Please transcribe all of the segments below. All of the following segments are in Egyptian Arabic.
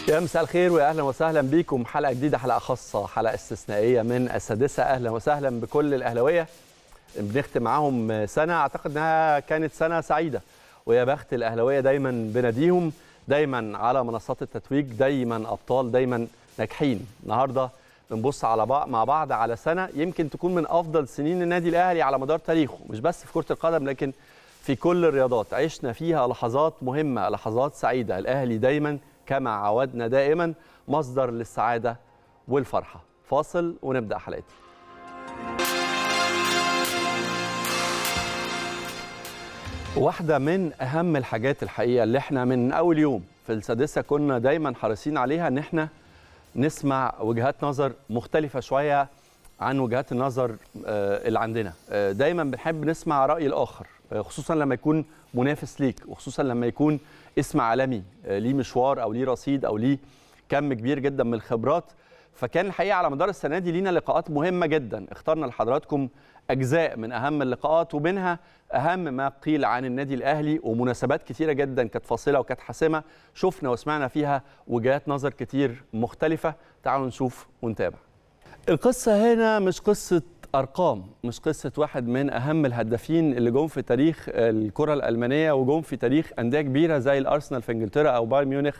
يا مساء الخير واهلا وسهلا بيكم حلقه جديده حلقه خاصه حلقه استثنائيه من السادسه اهلا وسهلا بكل الاهلاويه بنختم معاهم سنه اعتقد انها كانت سنه سعيده ويا بخت الاهلاويه دايما بناديهم دايما على منصات التتويج دايما ابطال دايما ناجحين النهارده بنبص على بعض مع بعض على سنه يمكن تكون من افضل سنين النادي الاهلي على مدار تاريخه مش بس في كره القدم لكن في كل الرياضات عشنا فيها لحظات مهمه لحظات سعيده الاهلي دايما كما عودنا دائما مصدر للسعاده والفرحه فاصل ونبدا حلقتنا واحدة من أهم الحاجات الحقيقة اللي احنا من أول يوم في السادسة كنا دايما حريصين عليها إن احنا نسمع وجهات نظر مختلفة شوية عن وجهات النظر اللي عندنا دايما بنحب نسمع رأي الآخر خصوصا لما يكون منافس ليك وخصوصا لما يكون اسم عالمي ليه مشوار أو ليه رصيد أو ليه كم كبير جدا من الخبرات فكان الحقيقة على مدار السنة دي لينا لقاءات مهمة جدا اخترنا لحضراتكم أجزاء من أهم اللقاءات ومنها أهم ما قيل عن النادي الأهلي ومناسبات كتيرة جدا كانت فاصلة وكانت حاسمة شفنا وسمعنا فيها وجهات نظر كتير مختلفة تعالوا نشوف ونتابع القصة هنا مش قصة أرقام مش قصة واحد من أهم الهدافين اللي جم في تاريخ الكرة الألمانية وجم في تاريخ أندية كبيرة زي الأرسنال في إنجلترا أو بايرن ميونخ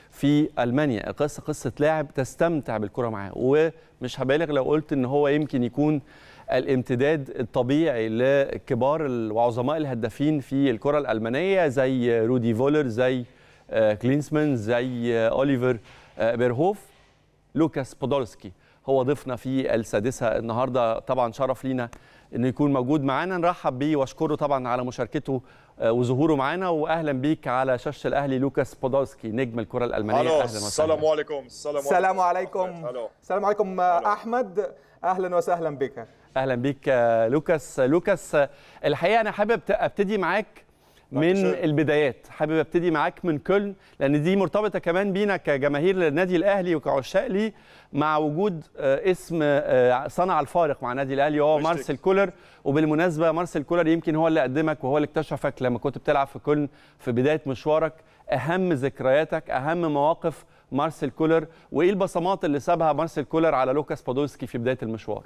في المانيا القصه قصه لاعب تستمتع بالكره معاه ومش هبالغ لو قلت ان هو يمكن يكون الامتداد الطبيعي لكبار وعظماء الهدافين في الكره الالمانيه زي رودي فولر زي كلينسمان زي اوليفر بيرهوف لوكاس بودولسكي هو ضيفنا في السادسه النهارده طبعا شرف لينا انه يكون موجود معانا نرحب بيه واشكره طبعا على مشاركته وظهوره معانا واهلا بيك على شاشه الاهلي لوكاس بودولسكي نجم الكره الالمانيه اهلا وسهلا السلام عليكم السلام عليكم السلام عليكم احمد اهلا وسهلا بك اهلا بيك لوكاس لوكاس الحقيقه انا حابب ابتدي معاك من البدايات حابب ابتدي معاك من كولن لان دي مرتبطه كمان بينا كجماهير للنادي الاهلي وكعشاق ليه مع وجود اسم صنع الفارق مع النادي الاهلي وهو مارسيل كولر وبالمناسبه مارسيل كولر يمكن هو اللي قدمك وهو اللي اكتشفك لما كنت بتلعب في كولن في بدايه مشوارك اهم ذكرياتك اهم مواقف مارسيل كولر وايه البصمات اللي سابها مارسيل كولر على لوكاس بودولسكي في بدايه المشوار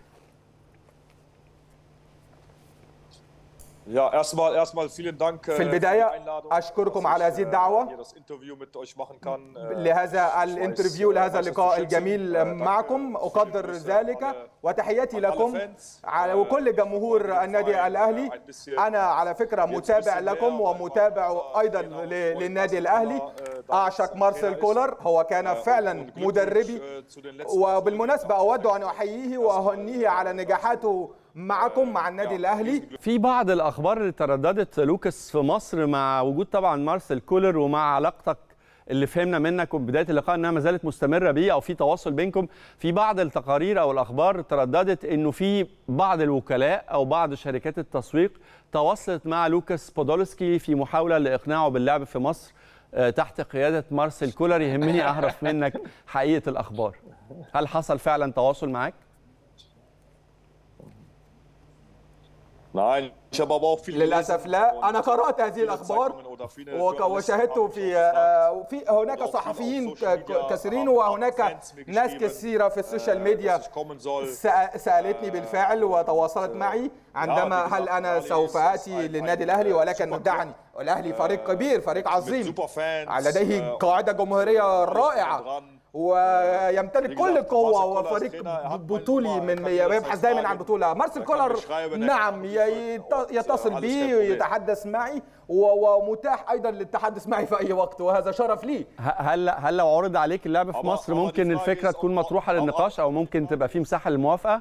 Ja, erstmal, erstmal vielen Dank في البداية أشكركم على هذه الدعوة لهذا الانترفيو لهذا اللقاء الجميل معكم أقدر ذلك وتحياتي لكم وكل جمهور النادي الأهلي أنا على فكرة متابع لكم ومتابع أيضا للنادي الأهلي أعشق مارسيل كولر هو كان فعلا مدربي وبالمناسبة أود أن أحييه وأهنيه على نجاحاته معكم مع النادي الاهلي في بعض الاخبار اللي ترددت لوكاس في مصر مع وجود طبعا مارسيل كولر ومع علاقتك اللي فهمنا منك وبدايه اللقاء انها ما زالت مستمره بيه او في تواصل بينكم في بعض التقارير او الاخبار ترددت انه في بعض الوكلاء او بعض شركات التسويق تواصلت مع لوكاس بودولسكي في محاوله لاقناعه باللعب في مصر تحت قياده مارسيل كولر يهمني اعرف منك حقيقه الاخبار هل حصل فعلا تواصل معاك للاسف لا انا قرات هذه الاخبار وشاهدت في في هناك صحفيين كثيرين وهناك ناس كثيره في السوشيال ميديا سالتني بالفعل وتواصلت معي عندما هل انا سوف اتي للنادي الاهلي ولكن دعني الاهلي فريق كبير فريق عظيم لديه قاعده جماهيريه رائعه ويمتلك كل القوه وفريق بطولي من يبحث دايما عن بطوله مارسيل كولر نعم يتصل بي ويتحدث معي ومتاح ايضا للتحدث معي في اي وقت وهذا شرف لي هل هل لو عرض عليك اللعب في مصر ممكن الفكره تكون مطروحه للنقاش او ممكن تبقى في مساحه للموافقه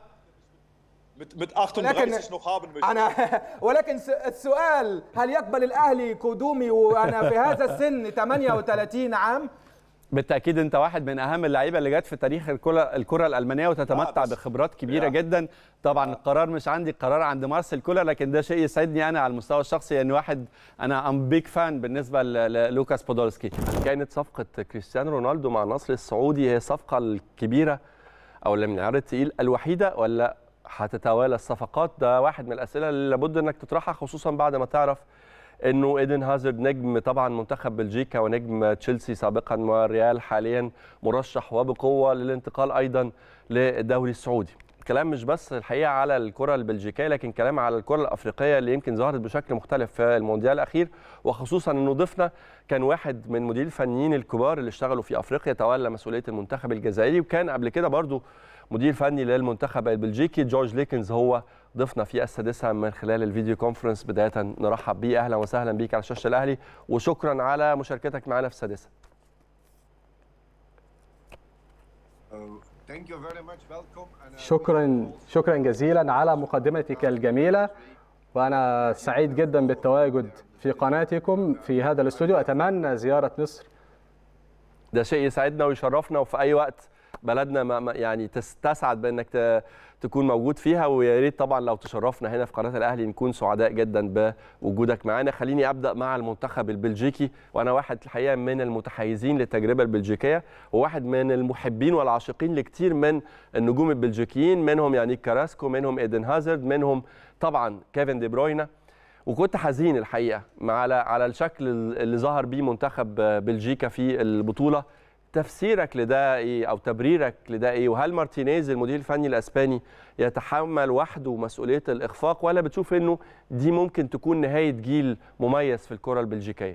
لكن انا ولكن السؤال هل يقبل الاهلي قدومي وانا في هذا السن 38 عام بالتاكيد انت واحد من اهم اللعيبه اللي جت في تاريخ الكره الكره الالمانيه وتتمتع بخبرات كبيره جدا طبعا القرار مش عندي القرار عند مارسيل كولر لكن ده شيء يسعدني انا على المستوى الشخصي ان واحد انا ام بيج فان بالنسبه للوكاس بودولسكي كانت صفقه كريستيانو رونالدو مع النصر السعودي هي الصفقه الكبيره او اللي من العيار الثقيل الوحيده ولا هتتوالى الصفقات ده واحد من الاسئله اللي لابد انك تطرحها خصوصا بعد ما تعرف انه ايدن هازارد نجم طبعا منتخب بلجيكا ونجم تشيلسي سابقا والريال حاليا مرشح وبقوه للانتقال ايضا للدوري السعودي كلام مش بس الحقيقه على الكره البلجيكيه لكن كلام على الكره الافريقيه اللي يمكن ظهرت بشكل مختلف في المونديال الاخير وخصوصا انه ضيفنا كان واحد من مدير الفنيين الكبار اللي اشتغلوا في افريقيا تولى مسؤوليه المنتخب الجزائري وكان قبل كده برضو مدير فني للمنتخب البلجيكي جورج ليكنز هو ضيفنا في السادسه من خلال الفيديو كونفرنس بدايه نرحب بيه اهلا وسهلا بيك على شاشه الاهلي وشكرا على مشاركتك معنا في السادسه شكرا شكرا جزيلا على مقدمتك الجميله وانا سعيد جدا بالتواجد في قناتكم في هذا الاستوديو اتمنى زياره مصر ده شيء يسعدنا ويشرفنا وفي اي وقت بلدنا ما يعني تسعد بانك تكون موجود فيها ويا ريت طبعا لو تشرفنا هنا في قناه الاهلي نكون سعداء جدا بوجودك معانا خليني ابدا مع المنتخب البلجيكي وانا واحد الحقيقه من المتحيزين للتجربه البلجيكيه وواحد من المحبين والعاشقين لكثير من النجوم البلجيكيين منهم يعني كاراسكو منهم ايدن هازارد منهم طبعا كيفن دي بروينا وكنت حزين الحقيقه على على الشكل اللي ظهر بيه منتخب بلجيكا في البطوله تفسيرك لده ايه او تبريرك لده ايه وهل مارتينيز المدير الفني الاسباني يتحمل وحده مسؤوليه الاخفاق ولا بتشوف انه دي ممكن تكون نهايه جيل مميز في الكره البلجيكيه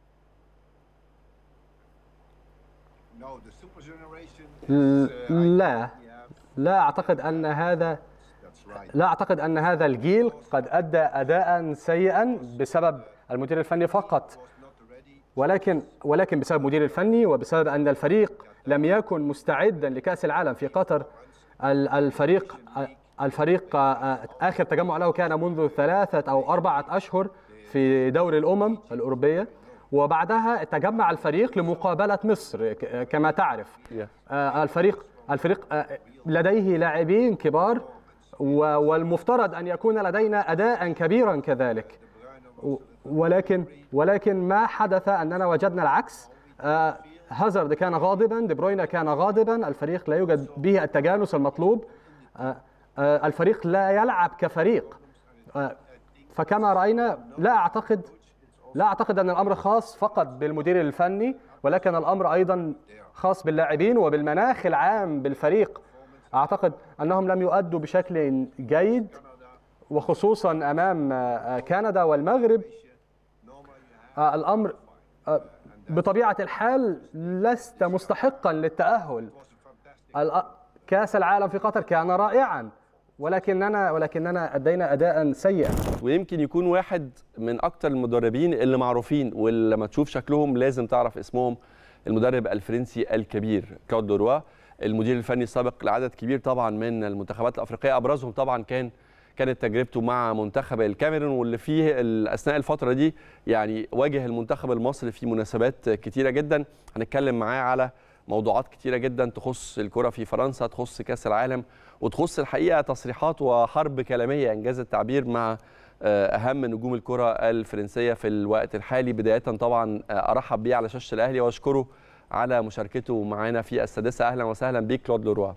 لا لا اعتقد ان هذا لا اعتقد ان هذا الجيل قد ادى اداء سيئا بسبب المدير الفني فقط ولكن ولكن بسبب المدير الفني وبسبب ان الفريق لم يكن مستعدا لكاس العالم في قطر الفريق الفريق اخر تجمع له كان منذ ثلاثه او اربعه اشهر في دوري الامم الاوروبيه وبعدها تجمع الفريق لمقابله مصر كما تعرف الفريق الفريق لديه لاعبين كبار والمفترض ان يكون لدينا اداء كبيرا كذلك ولكن ولكن ما حدث اننا وجدنا العكس آه هازارد كان غاضبا دي بروينا كان غاضبا الفريق لا يوجد به التجانس المطلوب آه آه الفريق لا يلعب كفريق فكما راينا لا اعتقد لا اعتقد ان الامر خاص فقط بالمدير الفني ولكن الامر ايضا خاص باللاعبين وبالمناخ العام بالفريق اعتقد انهم لم يؤدوا بشكل جيد وخصوصا امام كندا والمغرب الامر بطبيعه الحال لست مستحقا للتاهل كاس العالم في قطر كان رائعا ولكننا ولكننا ادينا اداء سيئا ويمكن يكون واحد من اكثر المدربين اللي معروفين واللي لما تشوف شكلهم لازم تعرف اسمهم المدرب الفرنسي الكبير كلود دوروا المدير الفني السابق لعدد كبير طبعا من المنتخبات الافريقيه ابرزهم طبعا كان كانت تجربته مع منتخب الكاميرون واللي فيه اثناء الفتره دي يعني واجه المنتخب المصري في مناسبات كتيره جدا هنتكلم معاه على موضوعات كتيره جدا تخص الكره في فرنسا تخص كاس العالم وتخص الحقيقه تصريحات وحرب كلاميه انجاز التعبير مع اهم نجوم الكره الفرنسيه في الوقت الحالي بدايه طبعا ارحب بيه على شاشه الاهلي واشكره على مشاركته معنا في السادسه اهلا وسهلا بيك كلود لوروا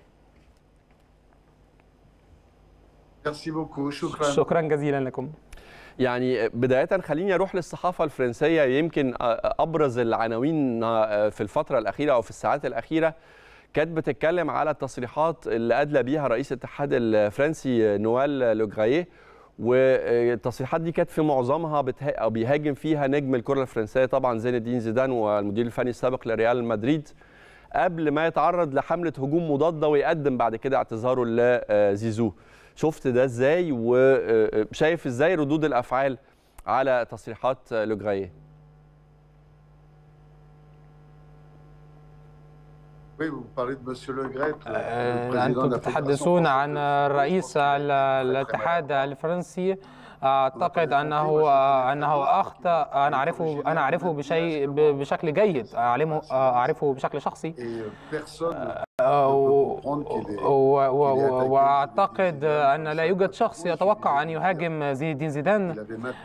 شكرا شكرا جزيلا لكم يعني بداية خليني أروح للصحافة الفرنسية يمكن أبرز العناوين في الفترة الأخيرة أو في الساعات الأخيرة كانت بتتكلم على التصريحات اللي أدلى بيها رئيس الاتحاد الفرنسي نوال لوغرايه والتصريحات دي كانت في معظمها بتها... أو بيهاجم فيها نجم الكرة الفرنسية طبعا زين الدين زيدان والمدير الفني السابق لريال مدريد قبل ما يتعرض لحملة هجوم مضادة ويقدم بعد كده اعتذاره لزيزو شفت ده ازاي وشايف ازاي ردود الافعال على تصريحات لوغرايه أنتم تتحدثون عن رئيس الاتحاد الفرنسي اعتقد انه انه اخطا انا اعرفه انا اعرفه بشيء بشكل جيد اعلمه اعرفه بشكل شخصي واعتقد ان لا يوجد شخص يتوقع ان يهاجم زين الدين زيدان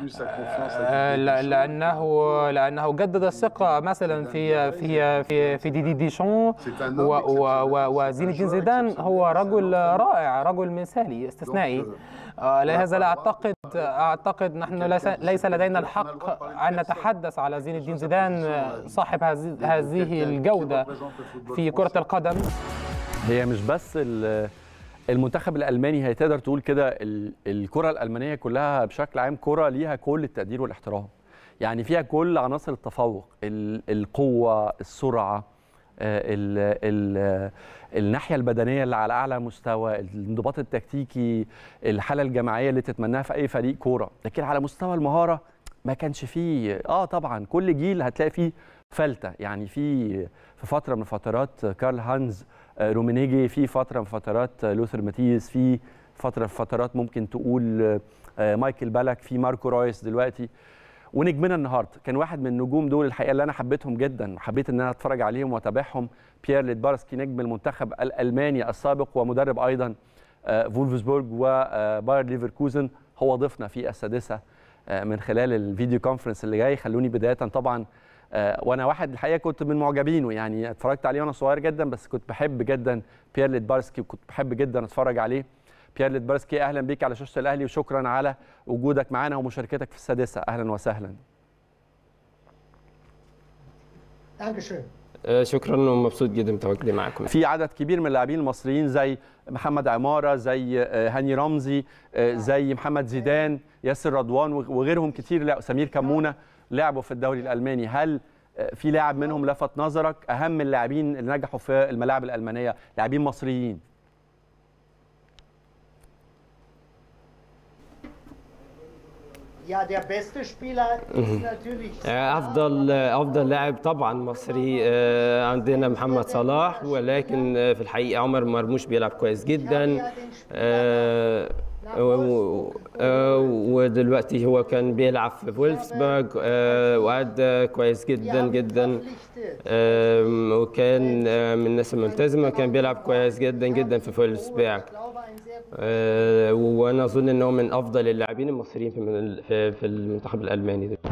لانه لانه جدد الثقه مثلا في في في في ديدي ديشون وزين الدين زيدان هو رجل رائع رجل مثالي استثنائي لهذا لا اعتقد اعتقد نحن ليس لدينا الحق ان نتحدث على زين الدين زيدان صاحب هذه الجوده في كره القدم هي مش بس المنتخب الالماني هي تقدر تقول كده الكره الالمانيه كلها بشكل عام كره ليها كل التقدير والاحترام يعني فيها كل عناصر التفوق القوه السرعه ال ال الناحيه البدنيه اللي على اعلى مستوى الانضباط التكتيكي الحاله الجماعيه اللي تتمناها في اي فريق كوره لكن على مستوى المهاره ما كانش فيه اه طبعا كل جيل هتلاقي فيه فلته يعني في في فتره من فترات كارل هانز رومينيجي في فتره من فترات لوثر ماتيز في فتره من فترات ممكن تقول مايكل بالك في ماركو رويس دلوقتي ونجمنا النهارده كان واحد من النجوم دول الحقيقه اللي انا حبيتهم جدا وحبيت ان انا اتفرج عليهم واتابعهم بيير ليدبارسكي نجم المنتخب الالماني السابق ومدرب ايضا فولفسبورج وباير ليفركوزن هو ضيفنا في السادسه من خلال الفيديو كونفرنس اللي جاي خلوني بدايه طبعا وانا واحد الحقيقه كنت من معجبينه يعني اتفرجت عليه وانا صغير جدا بس كنت بحب جدا بيير ليدبارسكي وكنت بحب جدا اتفرج عليه بيير ليدبارسكي اهلا بيك على شاشه الاهلي وشكرا على وجودك معنا ومشاركتك في السادسه اهلا وسهلا شكرا ومبسوط جدا بتواجدي معاكم في عدد كبير من اللاعبين المصريين زي محمد عماره زي هاني رمزي زي محمد زيدان ياسر رضوان وغيرهم كتير لا سمير كمونه لعبوا في الدوري الالماني هل في لاعب منهم لفت نظرك اهم اللاعبين اللي نجحوا في الملاعب الالمانيه لاعبين مصريين Ja, der beste Spieler ist natürlich. افضل افضل لاعب طبعا مصري عندنا محمد صلاح ولكن في الحقيقه عمر مرموش بيلعب كويس جدا ودلوقتي هو كان بيلعب في فولفسبرج وأدى كويس جدا جدا وكان من الناس الملتزمه كان بيلعب كويس جدا جدا في فولفسبرج وانا اظن ان هو من افضل اللاعبين المصريين في في المنتخب الالماني ده.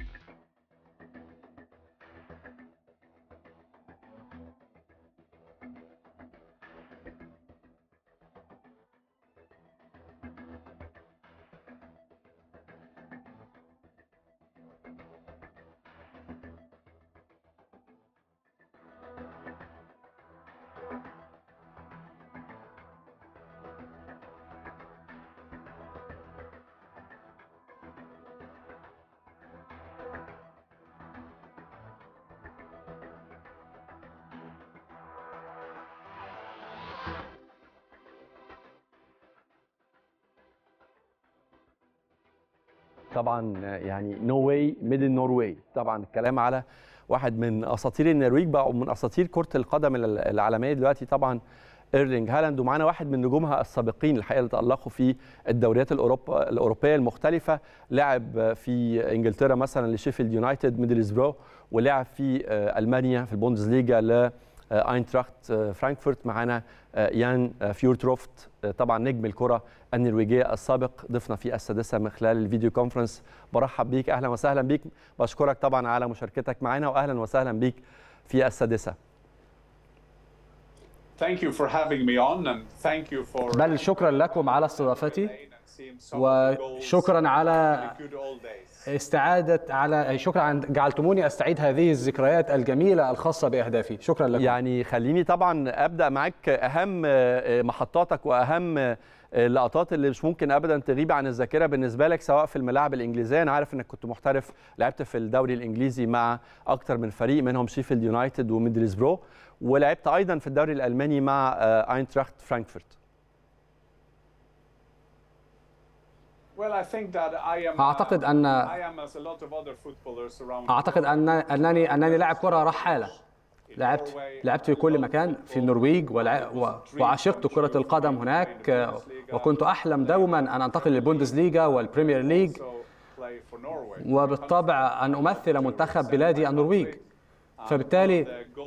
طبعا يعني نو واي ميد ان نوروي طبعا الكلام على واحد من اساطير النرويج بقى ومن اساطير كره القدم العالميه دلوقتي طبعا ايرلينج هالاند ومعانا واحد من نجومها السابقين الحقيقه اللي تالقوا في الدوريات الأوروبا الاوروبيه المختلفه لعب في انجلترا مثلا لشيفيلد يونايتد ميدلسبرو ولعب في المانيا في البوندسليجا ل اينتراخت فرانكفورت معانا يان فيورتروفت طبعا نجم الكره النرويجيه السابق ضيفنا في السادسه من خلال الفيديو كونفرنس برحب بيك اهلا وسهلا بيك بشكرك طبعا على مشاركتك معنا واهلا وسهلا بيك في السادسه بل شكرا لكم على استضافتي وشكرا على استعادة على شكرا جعلتموني استعيد هذه الذكريات الجميلة الخاصة بأهدافي شكرا لكم يعني خليني طبعا أبدأ معك أهم محطاتك وأهم اللقطات اللي مش ممكن ابدا تغيب عن الذاكره بالنسبه لك سواء في الملاعب الانجليزيه انا عارف انك كنت محترف لعبت في الدوري الانجليزي مع اكتر من فريق منهم شيفيلد يونايتد وميدلسبرو ولعبت ايضا في الدوري الالماني مع اينتراخت فرانكفورت اعتقد ان اعتقد ان انني انني لاعب كره رحاله لعبت لعبت في كل مكان في النرويج وعشقت كرة القدم هناك وكنت أحلم دوما أن أنتقل للبوندسليغا والبريمير ليج وبالطبع أن أمثل منتخب بلادي النرويج فبالتالي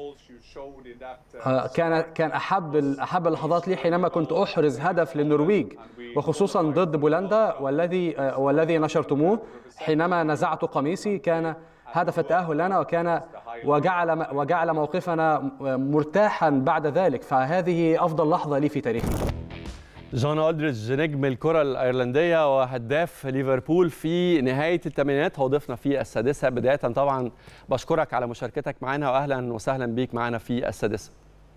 كان كان احب احب اللحظات لي حينما كنت احرز هدف للنرويج وخصوصا ضد بولندا والذي والذي نشرتموه حينما نزعت قميصي كان هدف التأهل لنا وكان وجعل وجعل موقفنا مرتاحا بعد ذلك فهذه افضل لحظه لي في تاريخي جون أولدريج نجم الكرة الأيرلندية وهداف ليفربول في نهاية الثمانينات هو ضيفنا في السادسة بداية طبعا بشكرك على مشاركتك معنا وأهلا وسهلا بيك معنا في السادسة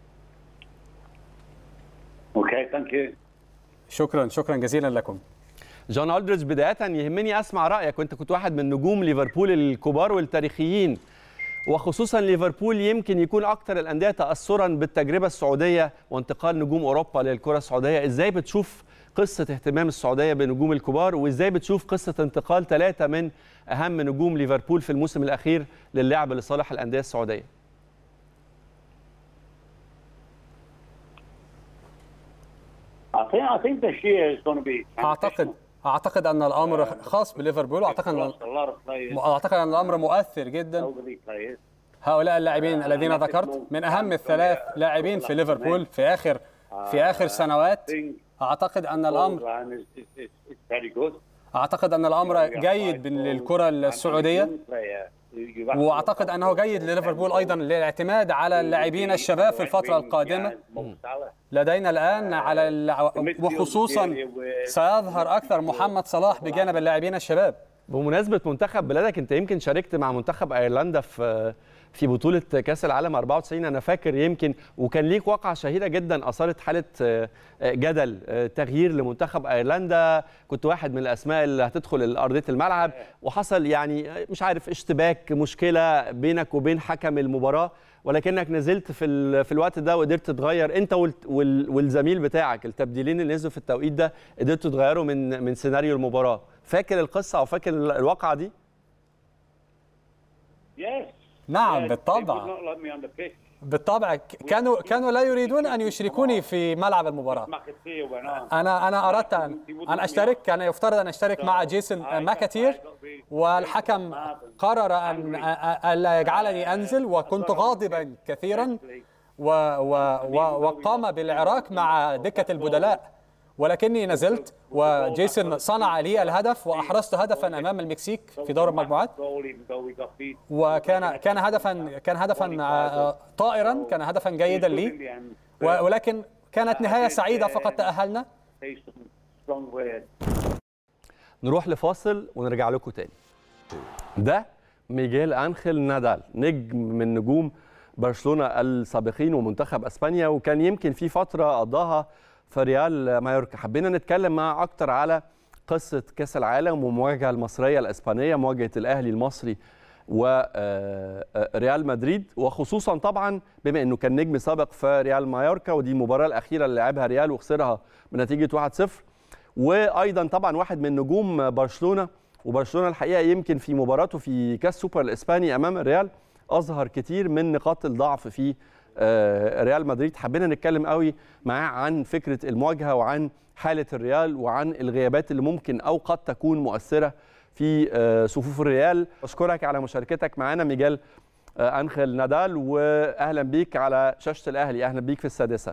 اوكي ثانك يو شكرا شكرا جزيلا لكم جون أولدريج بداية يهمني أسمع رأيك وأنت كنت واحد من نجوم ليفربول الكبار والتاريخيين وخصوصا ليفربول يمكن يكون اكثر الانديه تاثرا بالتجربه السعوديه وانتقال نجوم اوروبا للكره السعوديه ازاي بتشوف قصه اهتمام السعوديه بنجوم الكبار وازاي بتشوف قصه انتقال ثلاثه من اهم نجوم ليفربول في الموسم الاخير للعب لصالح الانديه السعوديه I think I think this year is going to be اعتقد اعتقد ان الامر خاص بليفربول واعتقد ان a lot of players, اعتقد ان الامر مؤثر جدا elderly players. هؤلاء اللاعبين الذين ذكرت من اهم الثلاث لاعبين في ليفربول في اخر في اخر سنوات اعتقد ان الامر Line is, is, is, is very good. اعتقد ان الامر جيد للكره السعوديه واعتقد انه جيد لليفربول ايضا للاعتماد على اللاعبين الشباب في الفتره القادمه لدينا الان على الع- وخصوصا سيظهر اكثر محمد صلاح بجانب اللاعبين الشباب بمناسبه منتخب بلادك انت يمكن شاركت مع منتخب ايرلندا في في بطوله كاس العالم 94 انا فاكر يمكن وكان ليك واقعه شهيره جدا اثارت حاله آه، آه، جدل آه، تغيير لمنتخب ايرلندا كنت واحد من الاسماء اللي هتدخل ارضيه الملعب وحصل يعني آه، مش عارف اشتباك مشكله بينك وبين حكم المباراه ولكنك نزلت في ال- في الوقت ده وقدرت تغير انت وال- وال- والزميل بتاعك التبديلين اللي نزلوا في التوقيت ده قدرتوا تغيروا من من سيناريو المباراه فاكر القصه او فاكر الواقعه دي Yes. نعم Yes, بالطبع They would not let me on the pitch. بالطبع ك- كانوا كانوا لا يريدون ان يشركوني في ملعب المباراه McAteer went on. انا انا اردت ان ان اشترك كان يفترض ان اشترك مع جيسون ماكاتير والحكم قرر ان الا يجعلني انزل وكنت غاضبا كثيرا و و و وقام بالعراك مع دكه البدلاء ولكني نزلت وجيسون صنع لي الهدف واحرزت هدفا امام المكسيك في دور المجموعات Goal even though we got beat. وكان كان هدفا كان هدفا آه، طائرا كان هدفا جيدا In لي the end, و- ولكن كانت نهايه سعيده فقد تاهلنا say some strong words. نروح لفاصل ونرجع لكم تاني ده ميجيل انخيل نادال نجم من نجوم برشلونه السابقين ومنتخب اسبانيا وكان يمكن في فتره قضاها في ريال مايوركا حبينا نتكلم معاه اكتر على قصه كاس العالم والمواجهه المصريه الاسبانيه مواجهه الاهلي المصري وريال مدريد وخصوصا طبعا بما انه كان نجم سابق في ريال مايوركا ودي المباراه الاخيره اللي لعبها ريال وخسرها بنتيجه 1-0 وايضا طبعا واحد من نجوم برشلونه وبرشلونه الحقيقه يمكن في مباراته في كاس سوبر الاسباني امام الريال اظهر كتير من نقاط الضعف في آه، ريال مدريد حبينا نتكلم قوي معاه عن فكره المواجهه وعن حاله الريال وعن الغيابات اللي ممكن او قد تكون مؤثره في آه، صفوف الريال بشكرك على مشاركتك معنا ميجال آه، انخيل نادال واهلا بيك على شاشه الاهلي اهلا بيك في السادسه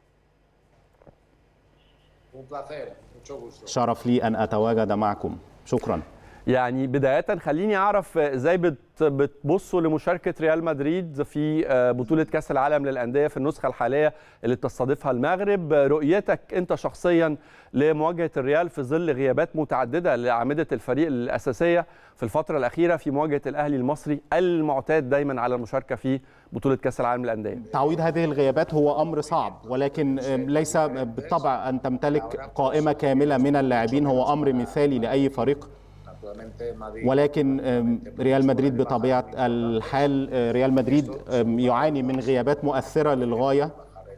شرف لي أن أتواجد معكم شكرا يعني بداية خليني أعرف إزاي بت- بتبصوا لمشاركة ريال مدريد في آه، بطولة كأس العالم للأندية في النسخة الحالية اللي بتستضيفها المغرب رؤيتك أنت شخصيا لمواجهة الريال في ظل غيابات متعددة لأعمدة الفريق الأساسية في الفترة الأخيرة في مواجهة الأهلي المصري المعتاد دايما على المشاركة في بطولة كأس العالم للأندية تعويض هذه الغيابات هو أمر صعب ولكن ليس بالطبع أن تمتلك قائمة كاملة من اللاعبين هو أمر مثالي لأي فريق ولكن ريال مدريد بطبيعة الحال ريال مدريد يعاني من غيابات مؤثرة للغاية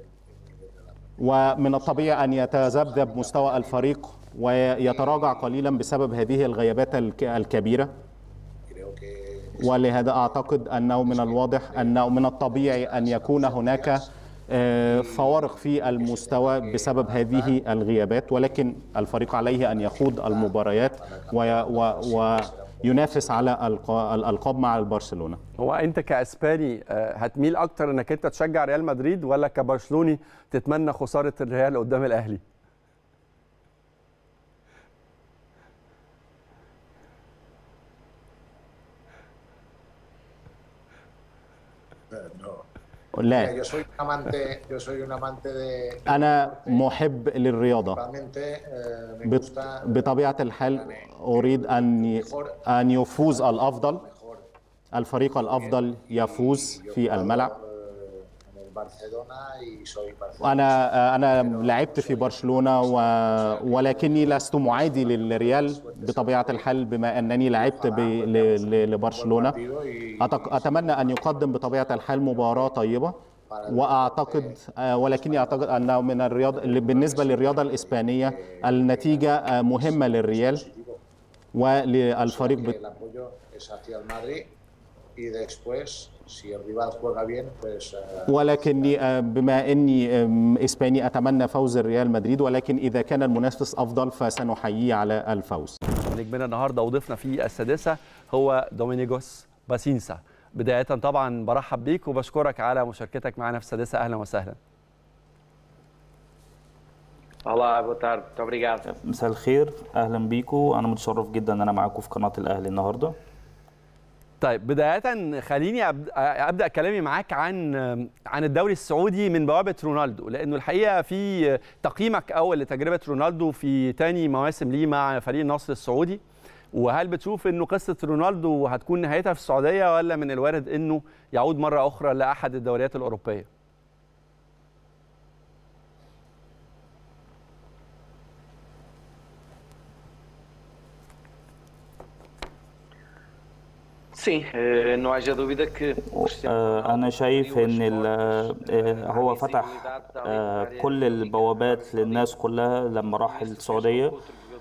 ومن الطبيعي أن يتذبذب مستوى الفريق ويتراجع قليلا بسبب هذه الغيابات الك- الكبيرة ولهذا أعتقد أنه من الواضح أنه من الطبيعي أن يكون هناك آه، فوارق في المستوى بسبب هذه الغيابات ولكن الفريق عليه أن يخوض المباريات وي- و- وينافس على الق- الألقاب مع البرشلونة هو أنت كأسباني آه، هتميل أكتر إنك أنت تشجع ريال مدريد ولا كبرشلوني تتمنى خسارة الريال قدام الأهلي؟ لا أنا محب للرياضة بطبيعة الحال أريد أن أن يفوز الأفضل الفريق الأفضل يفوز في الملعب أنا أنا لعبت في برشلونة و... ولكني لست معادي للريال بطبيعة الحال بما أنني لعبت ب... ل... لبرشلونة أتق... أتمنى أن يقدم بطبيعة الحال مباراة طيبة واعتقد ولكني اعتقد انه من الرياضه بالنسبه للرياضه الاسبانيه النتيجه مهمه للريال وللفريق بت... ولكني بما اني اسباني اتمنى فوز الريال مدريد ولكن اذا كان المنافس افضل فسنحييه على الفوز. نجمنا النهارده وضيفنا في السادسه هو دومينيجوس باسينسا. بدايه طبعا برحب بيك وبشكرك على مشاركتك معنا في السادسه اهلا وسهلا. Olá, boa tarde, muito obrigado. مساء الخير اهلا بيكم انا متشرف جدا ان انا معاكم في قناه الاهلي النهارده طيب بداية خليني ابدا كلامي معاك عن عن الدوري السعودي من بوابة رونالدو لانه الحقيقة في تقييمك اول لتجربة رونالدو في تاني مواسم ليه مع فريق النصر السعودي وهل بتشوف انه قصة رونالدو هتكون نهايتها في السعودية ولا من الوارد انه يعود مرة اخرى لاحد الدوريات الاوروبية؟ Sim, não haja dúvida que أنا شايف إن هو فتح كل البوابات للناس كلها لما راح السعودية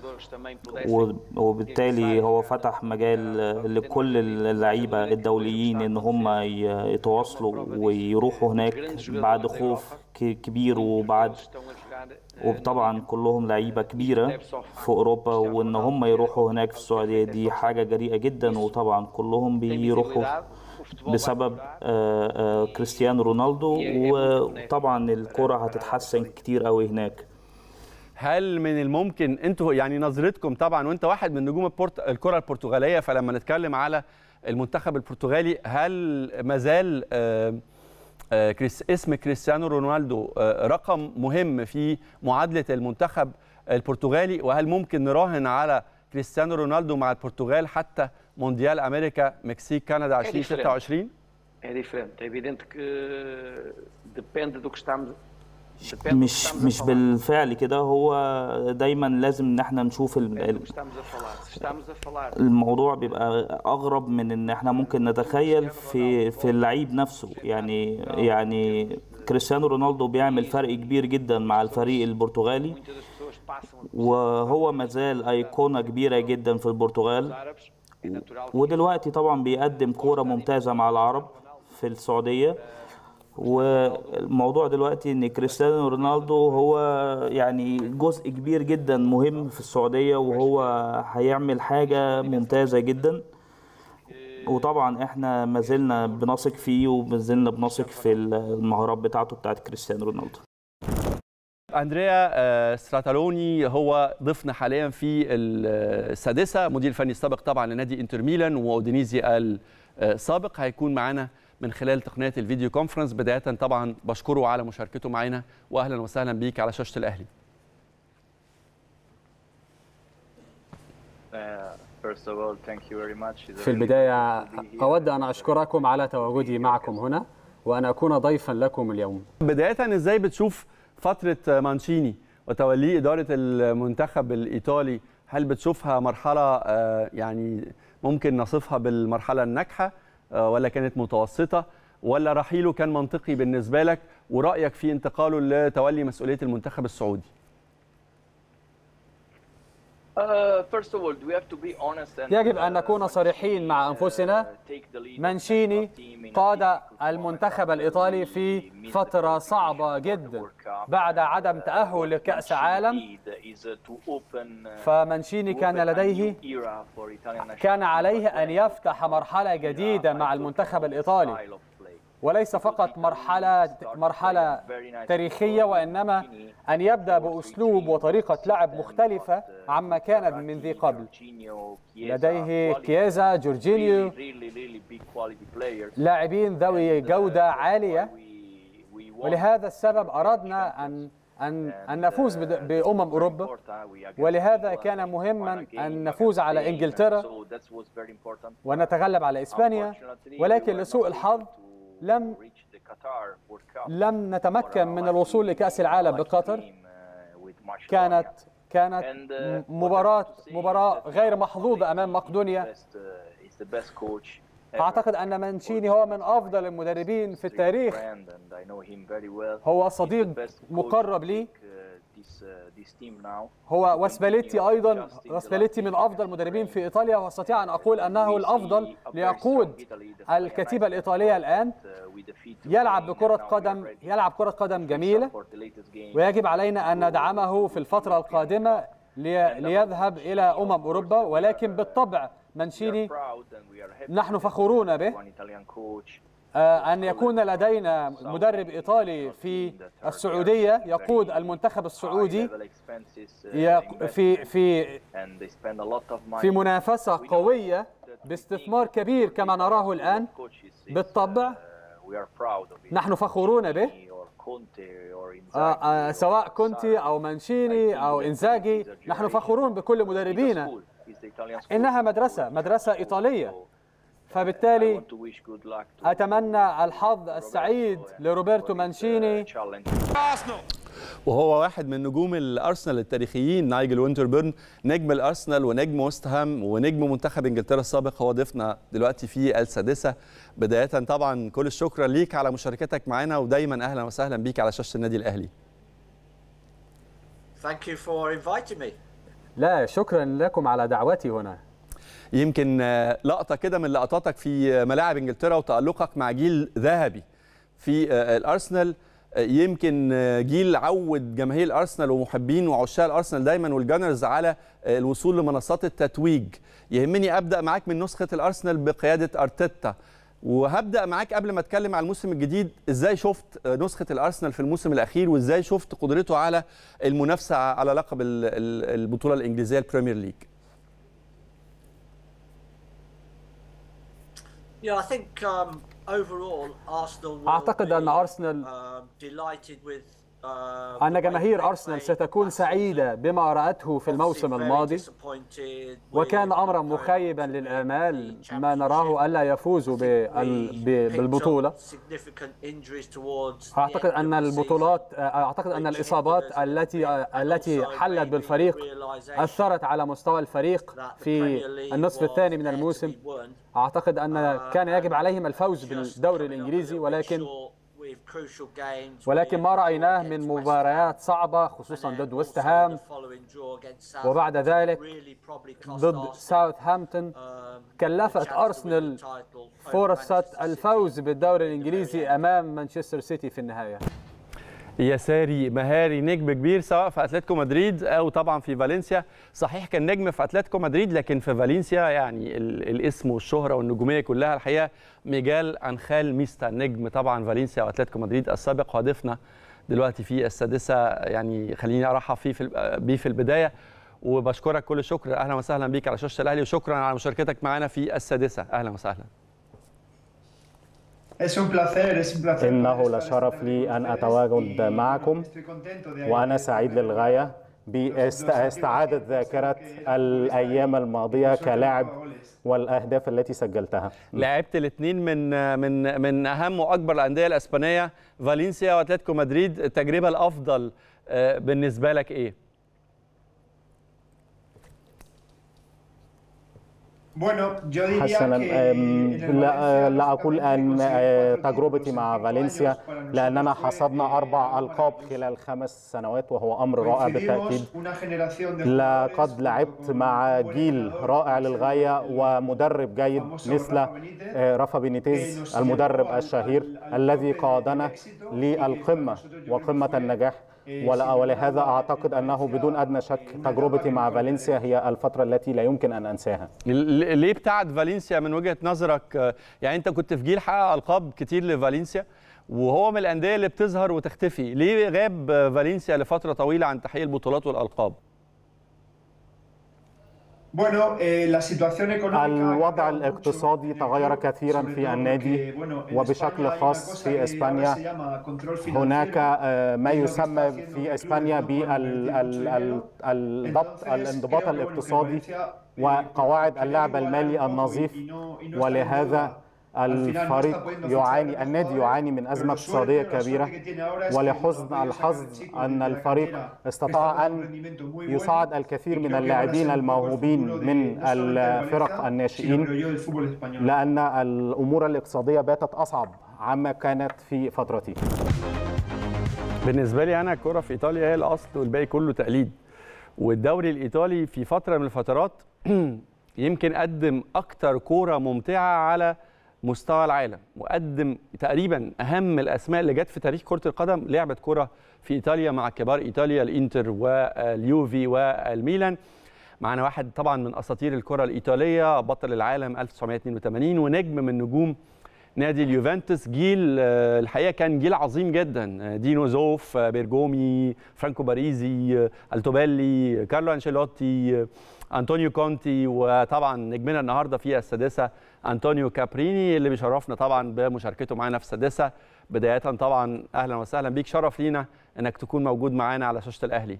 وبالتالي هو فتح مجال لكل اللعيبة الدوليين إن هم يتواصلوا ويروحوا هناك بعد خوف كبير وبعد وطبعا كلهم لعيبه كبيره في اوروبا وان هم يروحوا هناك في السعوديه دي حاجه جريئه جدا وطبعا كلهم بيروحوا بسبب كريستيانو رونالدو وطبعا الكره هتتحسن كتير قوي هناك هل من الممكن انتوا يعني نظرتكم طبعا وانت واحد من نجوم البورت... الكره البرتغاليه فلما نتكلم على المنتخب البرتغالي هل مازال آه كريس اسم كريستيانو رونالدو رقم مهم في معادله المنتخب البرتغالي وهل ممكن نراهن على كريستيانو رونالدو مع البرتغال حتى مونديال امريكا مكسيك كندا 2026 É diferente, é evidente que depende do que estamos مش مش بالفعل كده هو دايما لازم ان احنا نشوف الموضوع بيبقى اغرب من ان احنا ممكن نتخيل في في اللعيب نفسه يعني يعني كريستيانو رونالدو بيعمل فرق كبير جدا مع الفريق البرتغالي وهو مازال ايقونه كبيره جدا في البرتغال ودلوقتي طبعا بيقدم كوره ممتازه مع العرب في السعوديه والموضوع دلوقتي ان كريستيانو رونالدو هو يعني جزء كبير جدا مهم في السعوديه وهو هيعمل حاجه ممتازه جدا وطبعا احنا ما زلنا بنثق فيه وما زلنا بنثق في المهارات بتاعته بتاعت كريستيانو رونالدو اندريا ستراتالوني هو ضيفنا حاليا في السادسه مدير الفني السابق طبعا لنادي انتر ميلان واودينيزي السابق هيكون معانا من خلال تقنيه الفيديو كونفرنس بدايه طبعا بشكره على مشاركته معنا واهلا وسهلا بيك على شاشه الاهلي في البدايه اود ان اشكركم على تواجدي معكم هنا وان اكون ضيفا لكم اليوم بدايه ازاي بتشوف فتره مانشيني وتوليه اداره المنتخب الايطالي هل بتشوفها مرحله يعني ممكن نصفها بالمرحله الناجحه ولا كانت متوسطه ولا رحيله كان منطقي بالنسبه لك ورايك في انتقاله لتولي مسؤوليه المنتخب السعودي يجب ان نكون صريحين مع انفسنا مانشيني قاد المنتخب الايطالي في فتره صعبه جدا بعد عدم تاهل لكاس عالم فمانشيني كان لديه كان عليه ان يفتح مرحله جديده مع المنتخب الايطالي وليس فقط مرحلة مرحلة تاريخية وإنما أن يبدأ بأسلوب وطريقة لعب مختلفة عما كانت من ذي قبل لديه كيازا جورجينيو لاعبين ذوي جودة عالية ولهذا السبب أردنا أن أن أن نفوز بأمم أوروبا ولهذا كان مهما أن نفوز على إنجلترا ونتغلب على إسبانيا ولكن لسوء الحظ لم لم نتمكن من الوصول لكأس العالم بقطر كانت كانت مباراة مباراة غير محظوظة أمام مقدونيا أعتقد أن مانشيني هو من أفضل المدربين في التاريخ هو صديق مقرب لي هو واسباليتي أيضا واسباليتي من أفضل المدربين في إيطاليا وأستطيع أن أقول أنه الأفضل ليقود الكتيبة الإيطالية الآن يلعب بكرة قدم يلعب كرة قدم جميلة ويجب علينا أن ندعمه في الفترة القادمة ليذهب إلى أمم أوروبا ولكن بالطبع مانشيني نحن فخورون به أن يكون لدينا مدرب إيطالي في السعودية يقود المنتخب السعودي في في في منافسة قوية باستثمار كبير كما نراه الآن بالطبع نحن فخورون به آه آه سواء كونتي أو مانشيني أو إنزاجي نحن فخورون بكل مدربينا إنها مدرسة مدرسة إيطالية فبالتالي أتمنى الحظ السعيد لروبرتو مانشيني وهو واحد من نجوم الارسنال التاريخيين نايجل وينتربيرن نجم الارسنال ونجم ويست هام ونجم منتخب انجلترا السابق هو ضيفنا دلوقتي في السادسه بدايه طبعا كل الشكر ليك على مشاركتك معنا ودايما اهلا وسهلا بيك على شاشه النادي الاهلي Thank you for inviting me. لا شكرا لكم على دعوتي هنا يمكن لقطه كده من لقطاتك في ملاعب انجلترا وتالقك مع جيل ذهبي في الارسنال يمكن جيل عود جماهير الارسنال ومحبين وعشاق الارسنال دايما والجانرز على الوصول لمنصات التتويج يهمني ابدا معاك من نسخه الارسنال بقياده ارتيتا وهبدا معاك قبل ما اتكلم على الموسم الجديد ازاي شفت نسخه الارسنال في الموسم الاخير وازاي شفت قدرته على المنافسه على لقب البطوله الانجليزيه البريمير ليج Yeah, I think um, overall Arsenal will أعتقد أن be, أرسنال um, delighted with uh, أن the way جماهير they أرسنال played ستكون last سعيدة بما رأته في الموسم Obviously very الماضي disappointed وكان with أمرا going مخيبا to للآمال ما نراه ألا يفوزوا بال- ب- picked بالبطولة up significant injuries towards the أعتقد end أن of the البطولات أعتقد أن الإصابات التي التي حلت بالفريق أثرت على مستوى الفريق في النصف الثاني من الموسم أعتقد أن كان يجب عليهم الفوز بالدوري الإنجليزي ولكن with crucial games ولكن ما رأيناه من مباريات صعبة خصوصا ضد ويست هام وبعد ذلك ضد ساوثهامبتون كلفت أرسنال فرصة الفوز بالدوري الإنجليزي أمام مانشستر سيتي في النهاية يساري مهاري نجم كبير سواء في اتلتيكو مدريد او طبعا في فالنسيا صحيح كان نجم في اتلتيكو مدريد لكن في فالنسيا يعني ال- الاسم والشهره والنجوميه كلها الحقيقه ميجال انخال ميستا نجم طبعا فالنسيا واتلتيكو مدريد السابق وضيفنا دلوقتي في السادسه يعني خليني ارحب فيه في ال- بيه في البدايه وبشكرك كل الشكر اهلا وسهلا بيك على شاشه الاهلي وشكرا على مشاركتك معنا في السادسه اهلا وسهلا إنه لشرف لي أن أتواجد معكم وأنا سعيد للغاية باستعادة ذاكرة الأيام الماضية كلاعب والأهداف التي سجلتها لعبت الاثنين من من من اهم واكبر الانديه الاسبانيه فالنسيا واتلتيكو مدريد التجربه الافضل آه، بالنسبه لك ايه حسنا أم، لا, لا أقول أن آه، تجربتي مع فالنسيا لأننا حصدنا أربع ألقاب خلال خمس سنوات وهو أمر رائع بالتأكيد لقد لعبت مع جيل رائع للغاية ومدرب جيد مثل آه، رافا بينيتيز المدرب الشهير الذي قادنا للقمة وقمة النجاح ولا- ولهذا أعتقد أنه بدون أدنى شك تجربتي مع فالنسيا هي الفترة التي لا يمكن أن أنساها ل- ليه ابتعد فالنسيا من وجهه نظرك آه، يعني انت كنت في جيل حقق القاب كتير لفالنسيا وهو من الانديه اللي بتظهر وتختفي ليه غاب آه، فالنسيا لفتره طويله عن تحقيق البطولات والالقاب الوضع الاقتصادي تغير كثيرا في النادي وبشكل خاص في اسبانيا هناك ما يسمى في اسبانيا بالضبط الانضباط الاقتصادي وقواعد اللعب المالي النظيف ولهذا الفريق يعاني النادي يعاني من أزمة اقتصادية كبيرة ولحسن الحظ أن الفريق استطاع أن يصعد الكثير من اللاعبين الموهوبين من الفرق الناشئين لأن الأمور الاقتصادية باتت أصعب عما كانت في فترتي بالنسبة لي أنا الكرة في إيطاليا هي الأصل والباقي كله تقليد والدوري الإيطالي في فترة من الفترات يمكن قدم أكتر كورة ممتعة على مستوى العالم وقدم تقريبا اهم الاسماء اللي جت في تاريخ كره القدم لعبت كره في ايطاليا مع كبار ايطاليا الانتر واليوفي والميلان معنا واحد طبعا من اساطير الكره الايطاليه بطل العالم 1982 ونجم من نجوم نادي اليوفنتوس جيل الحقيقه كان جيل عظيم جدا دينو زوف بيرجومي فرانكو باريزي التوبيلي كارلو انشيلوتي انطونيو كونتي وطبعا نجمنا النهارده في السادسه انطونيو كابريني اللي بيشرفنا طبعا بمشاركته معانا في السادسه بدايه طبعا اهلا وسهلا بيك شرف لينا انك تكون موجود معانا على شاشه الاهلي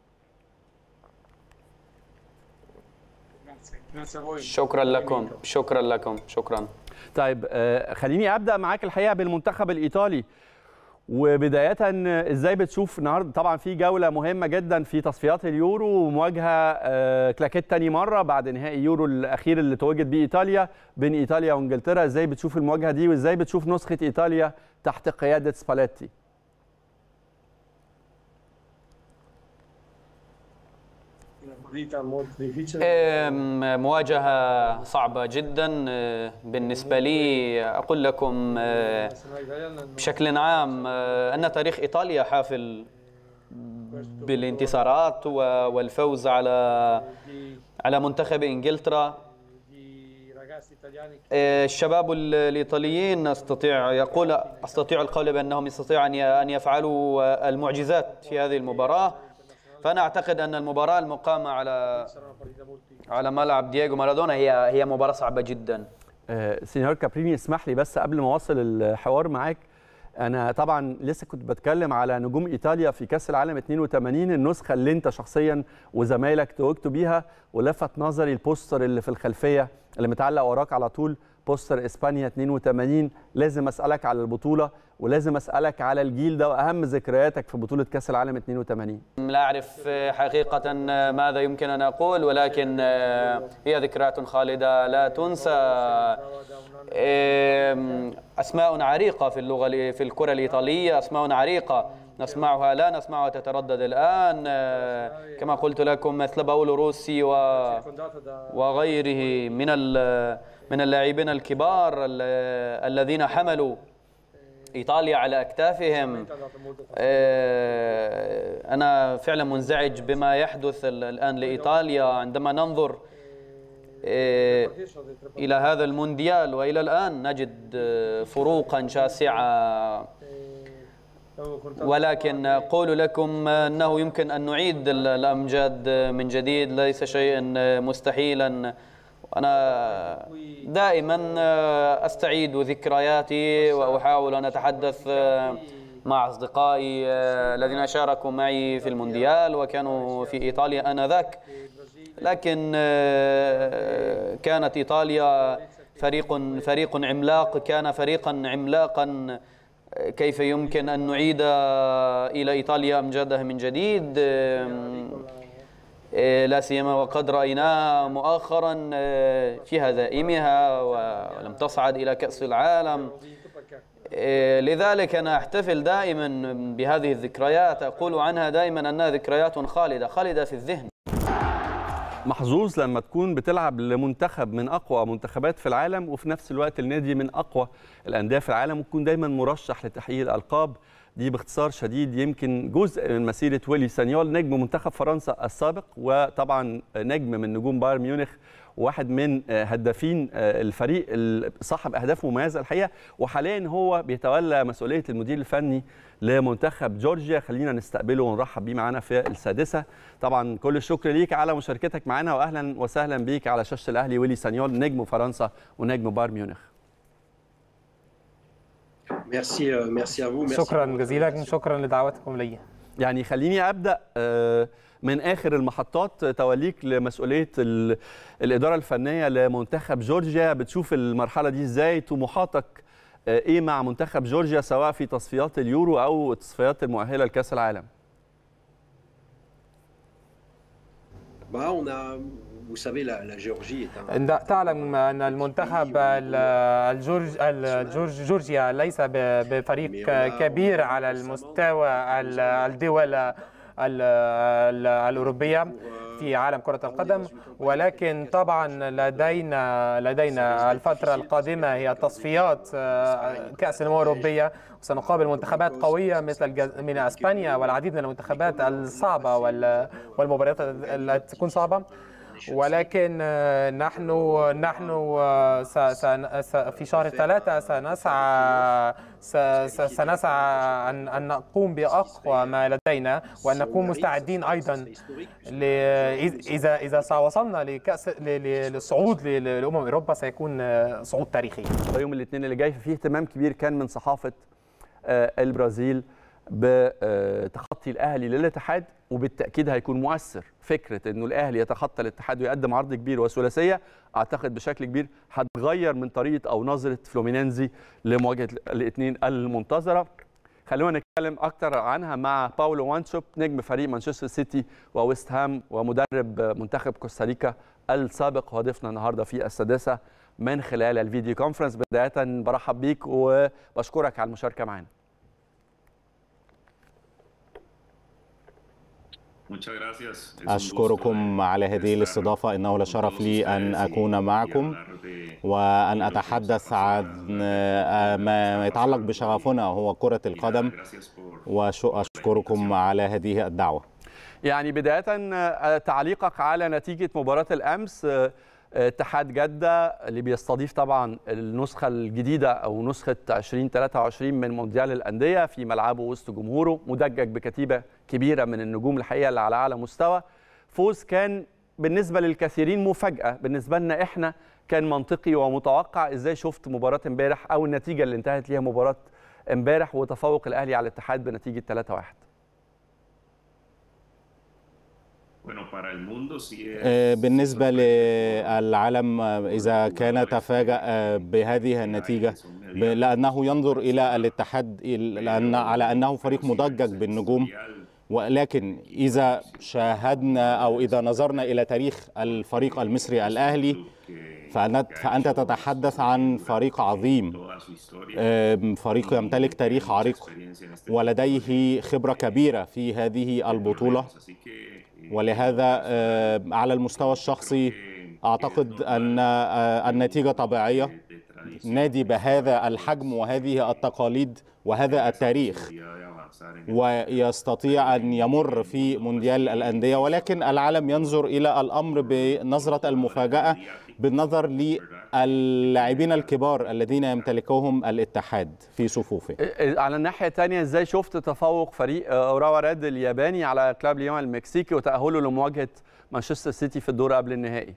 شكرا لكم شكرا لكم شكرا طيب خليني ابدا معاك الحقيقه بالمنتخب الايطالي وبداية ازاي بتشوف النهارده طبعا في جولة مهمة جدا في تصفيات اليورو ومواجهة كلاكيت تاني مرة بعد نهائي يورو الأخير اللي تواجد بيه إيطاليا بين إيطاليا وإنجلترا ازاي بتشوف المواجهة دي وازاي بتشوف نسخة إيطاليا تحت قيادة سباليتي مواجهة صعبة جدا بالنسبة لي أقول لكم بشكل عام أن تاريخ إيطاليا حافل بالانتصارات والفوز على على منتخب إنجلترا الشباب الإيطاليين أستطيع يقول أستطيع القول بأنهم يستطيعوا أن يفعلوا المعجزات في هذه المباراة فأنا أعتقد أن المباراة المقامة على على ملعب دييغو مارادونا هي هي مباراة صعبة جدا. آه سينيور كابريني اسمح لي بس قبل ما اوصل الحوار معاك انا طبعا لسه كنت بتكلم على نجوم ايطاليا في كاس العالم 82 النسخه اللي انت شخصيا وزمايلك توجتوا بيها ولفت نظري البوستر اللي في الخلفيه اللي متعلق وراك على طول بوستر اسبانيا 82 لازم اسالك على البطوله ولازم اسالك على الجيل ده واهم ذكرياتك في بطوله كاس العالم 82 لا اعرف حقيقه ماذا يمكن ان اقول ولكن هي ذكريات خالده لا تنسى اسماء عريقه في اللغه في الكره الايطاليه اسماء عريقه نسمعها لا نسمعها تتردد الآن كما قلت لكم مثل باولو روسي و... وغيره من من اللاعبين الكبار الذين حملوا إيطاليا على أكتافهم أنا فعلا منزعج بما يحدث الآن لإيطاليا عندما ننظر إلى هذا المونديال وإلى الآن نجد فروقا شاسعة ولكن أقول لكم أنه يمكن أن نعيد الأمجاد من جديد ليس شيئا مستحيلا أنا دائما أستعيد ذكرياتي وأحاول أن أتحدث مع أصدقائي الذين شاركوا معي في المونديال وكانوا في إيطاليا آنذاك لكن كانت إيطاليا فريق فريق عملاق كان فريقا عملاقا كيف يمكن أن نعيد إلى إيطاليا أمجادها من جديد لا سيما وقد رأيناها مؤخرا في هزائمها ولم تصعد إلى كأس العالم لذلك أنا أحتفل دائما بهذه الذكريات أقول عنها دائما أنها ذكريات خالدة خالدة في الذهن محظوظ لما تكون بتلعب لمنتخب من اقوى منتخبات في العالم وفي نفس الوقت النادي من اقوى الانديه في العالم وتكون دايما مرشح لتحقيق الالقاب دي باختصار شديد يمكن جزء من مسيره ويلي سانيول نجم منتخب فرنسا السابق وطبعا نجم من نجوم بايرن ميونخ وواحد من هدافين الفريق صاحب اهداف مميزه الحقيقه وحاليا هو بيتولى مسؤوليه المدير الفني لمنتخب جورجيا خلينا نستقبله ونرحب بيه معانا في السادسه طبعا كل الشكر ليك على مشاركتك معانا واهلا وسهلا بيك على شاشه الاهلي ويلي سانيول نجم فرنسا ونجم بايرن ميونخ ميرسي ميرسي شكرا جزيلا شكرا لدعوتكم لي يعني خليني ابدا من اخر المحطات توليك لمسؤوليه الاداره الفنيه لمنتخب جورجيا بتشوف المرحله دي ازاي طموحاتك ايه مع منتخب جورجيا سواء في تصفيات اليورو او التصفيات المؤهله لكاس العالم تعلم ان المنتخب الجورج الجورجيا ليس بفريق كبير على المستوى الدول الأوروبية في عالم كرة القدم ولكن طبعا لدينا لدينا الفترة القادمة هي تصفيات كأس الأمم الأوروبية وسنقابل منتخبات قوية مثل من أسبانيا والعديد من المنتخبات الصعبة والمباريات التي تكون صعبة ولكن نحن نحن في شهر ثلاثة سنسعى سنسعى أن نقوم بأقوى ما لدينا وأن نكون مستعدين أيضا إذا إذا وصلنا لكأس للصعود لأمم أوروبا سيكون صعود تاريخي. يوم الاثنين اللي جاي فيه اهتمام كبير كان من صحافة البرازيل بتخطي الاهلي للاتحاد وبالتاكيد هيكون مؤثر فكره انه الاهلي يتخطى الاتحاد ويقدم عرض كبير وثلاثيه اعتقد بشكل كبير هتغير من طريقه او نظره فلومينينزي لمواجهه الاثنين المنتظره خلونا نتكلم اكتر عنها مع باولو وانشوب نجم فريق مانشستر سيتي وويست هام ومدرب منتخب كوستاريكا السابق وضيفنا النهارده في السادسه من خلال الفيديو كونفرنس بدايه برحب بيك وبشكرك على المشاركه معنا أشكركم على هذه الاستضافة إنه لشرف لي أن أكون معكم وأن أتحدث عن ما يتعلق بشغفنا هو كرة القدم وأشكركم على هذه الدعوة يعني بداية تعليقك على نتيجة مباراة الأمس اتحاد جدة اللي بيستضيف طبعا النسخة الجديدة أو نسخة 2023 من مونديال الأندية في ملعبه وسط جمهوره مدجج بكتيبة كبيرة من النجوم الحقيقة اللي على أعلى مستوى فوز كان بالنسبة للكثيرين مفاجأة بالنسبة لنا إحنا كان منطقي ومتوقع إزاي شفت مباراة امبارح أو النتيجة اللي انتهت ليها مباراة امبارح وتفوق الأهلي على الاتحاد بنتيجة 3-1 بالنسبة للعالم إذا كان تفاجأ بهذه النتيجة لأنه ينظر إلى الاتحاد لأن على أنه فريق مضجج بالنجوم ولكن إذا شاهدنا أو إذا نظرنا إلى تاريخ الفريق المصري الأهلي فأنت تتحدث عن فريق عظيم فريق يمتلك تاريخ عريق ولديه خبرة كبيرة في هذه البطولة ولهذا على المستوى الشخصي اعتقد ان النتيجه طبيعيه نادي بهذا الحجم وهذه التقاليد وهذا التاريخ ويستطيع ان يمر في مونديال الانديه ولكن العالم ينظر الى الامر بنظره المفاجاه بالنظر للاعبين الكبار الذين يمتلكهم الاتحاد في صفوفه على الناحيه الثانيه ازاي شفت تفوق فريق اوراوا ريد الياباني على كلاب ليون المكسيكي وتاهله لمواجهه مانشستر سيتي في الدور قبل النهائي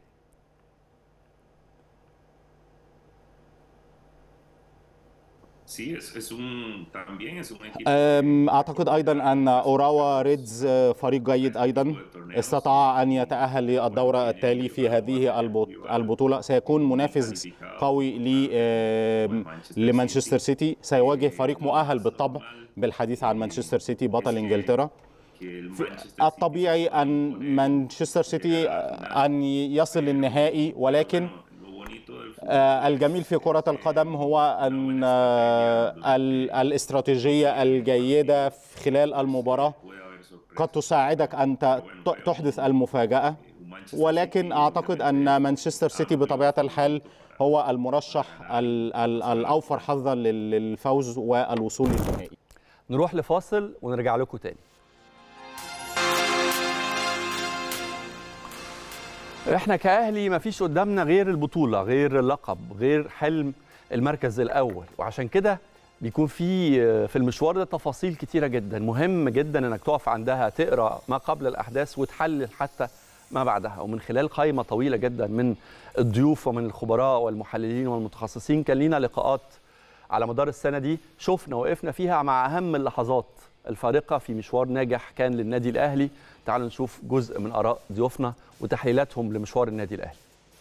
اعتقد ايضا ان اوراوا ريدز فريق جيد ايضا استطاع ان يتاهل للدوره التالي في هذه البطوله سيكون منافس قوي لمانشستر سيتي سيواجه فريق مؤهل بالطبع بالحديث عن مانشستر سيتي بطل انجلترا الطبيعي ان مانشستر سيتي ان يصل للنهائي ولكن الجميل في كرة القدم هو أن الاستراتيجية الجيدة خلال المباراة قد تساعدك أن تحدث المفاجأة ولكن أعتقد أن مانشستر سيتي بطبيعة الحال هو المرشح الأوفر حظا للفوز والوصول للنهائي نروح لفاصل ونرجع لكم تاني احنا كاهلي ما فيش قدامنا غير البطوله غير اللقب غير حلم المركز الاول وعشان كده بيكون في في المشوار ده تفاصيل كتيره جدا مهم جدا انك تقف عندها تقرا ما قبل الاحداث وتحلل حتى ما بعدها ومن خلال قائمه طويله جدا من الضيوف ومن الخبراء والمحللين والمتخصصين كان لينا لقاءات على مدار السنه دي شفنا وقفنا فيها مع اهم اللحظات الفارقه في مشوار ناجح كان للنادي الاهلي تعالوا نشوف جزء من اراء ضيوفنا وتحليلاتهم لمشوار النادي الاهلي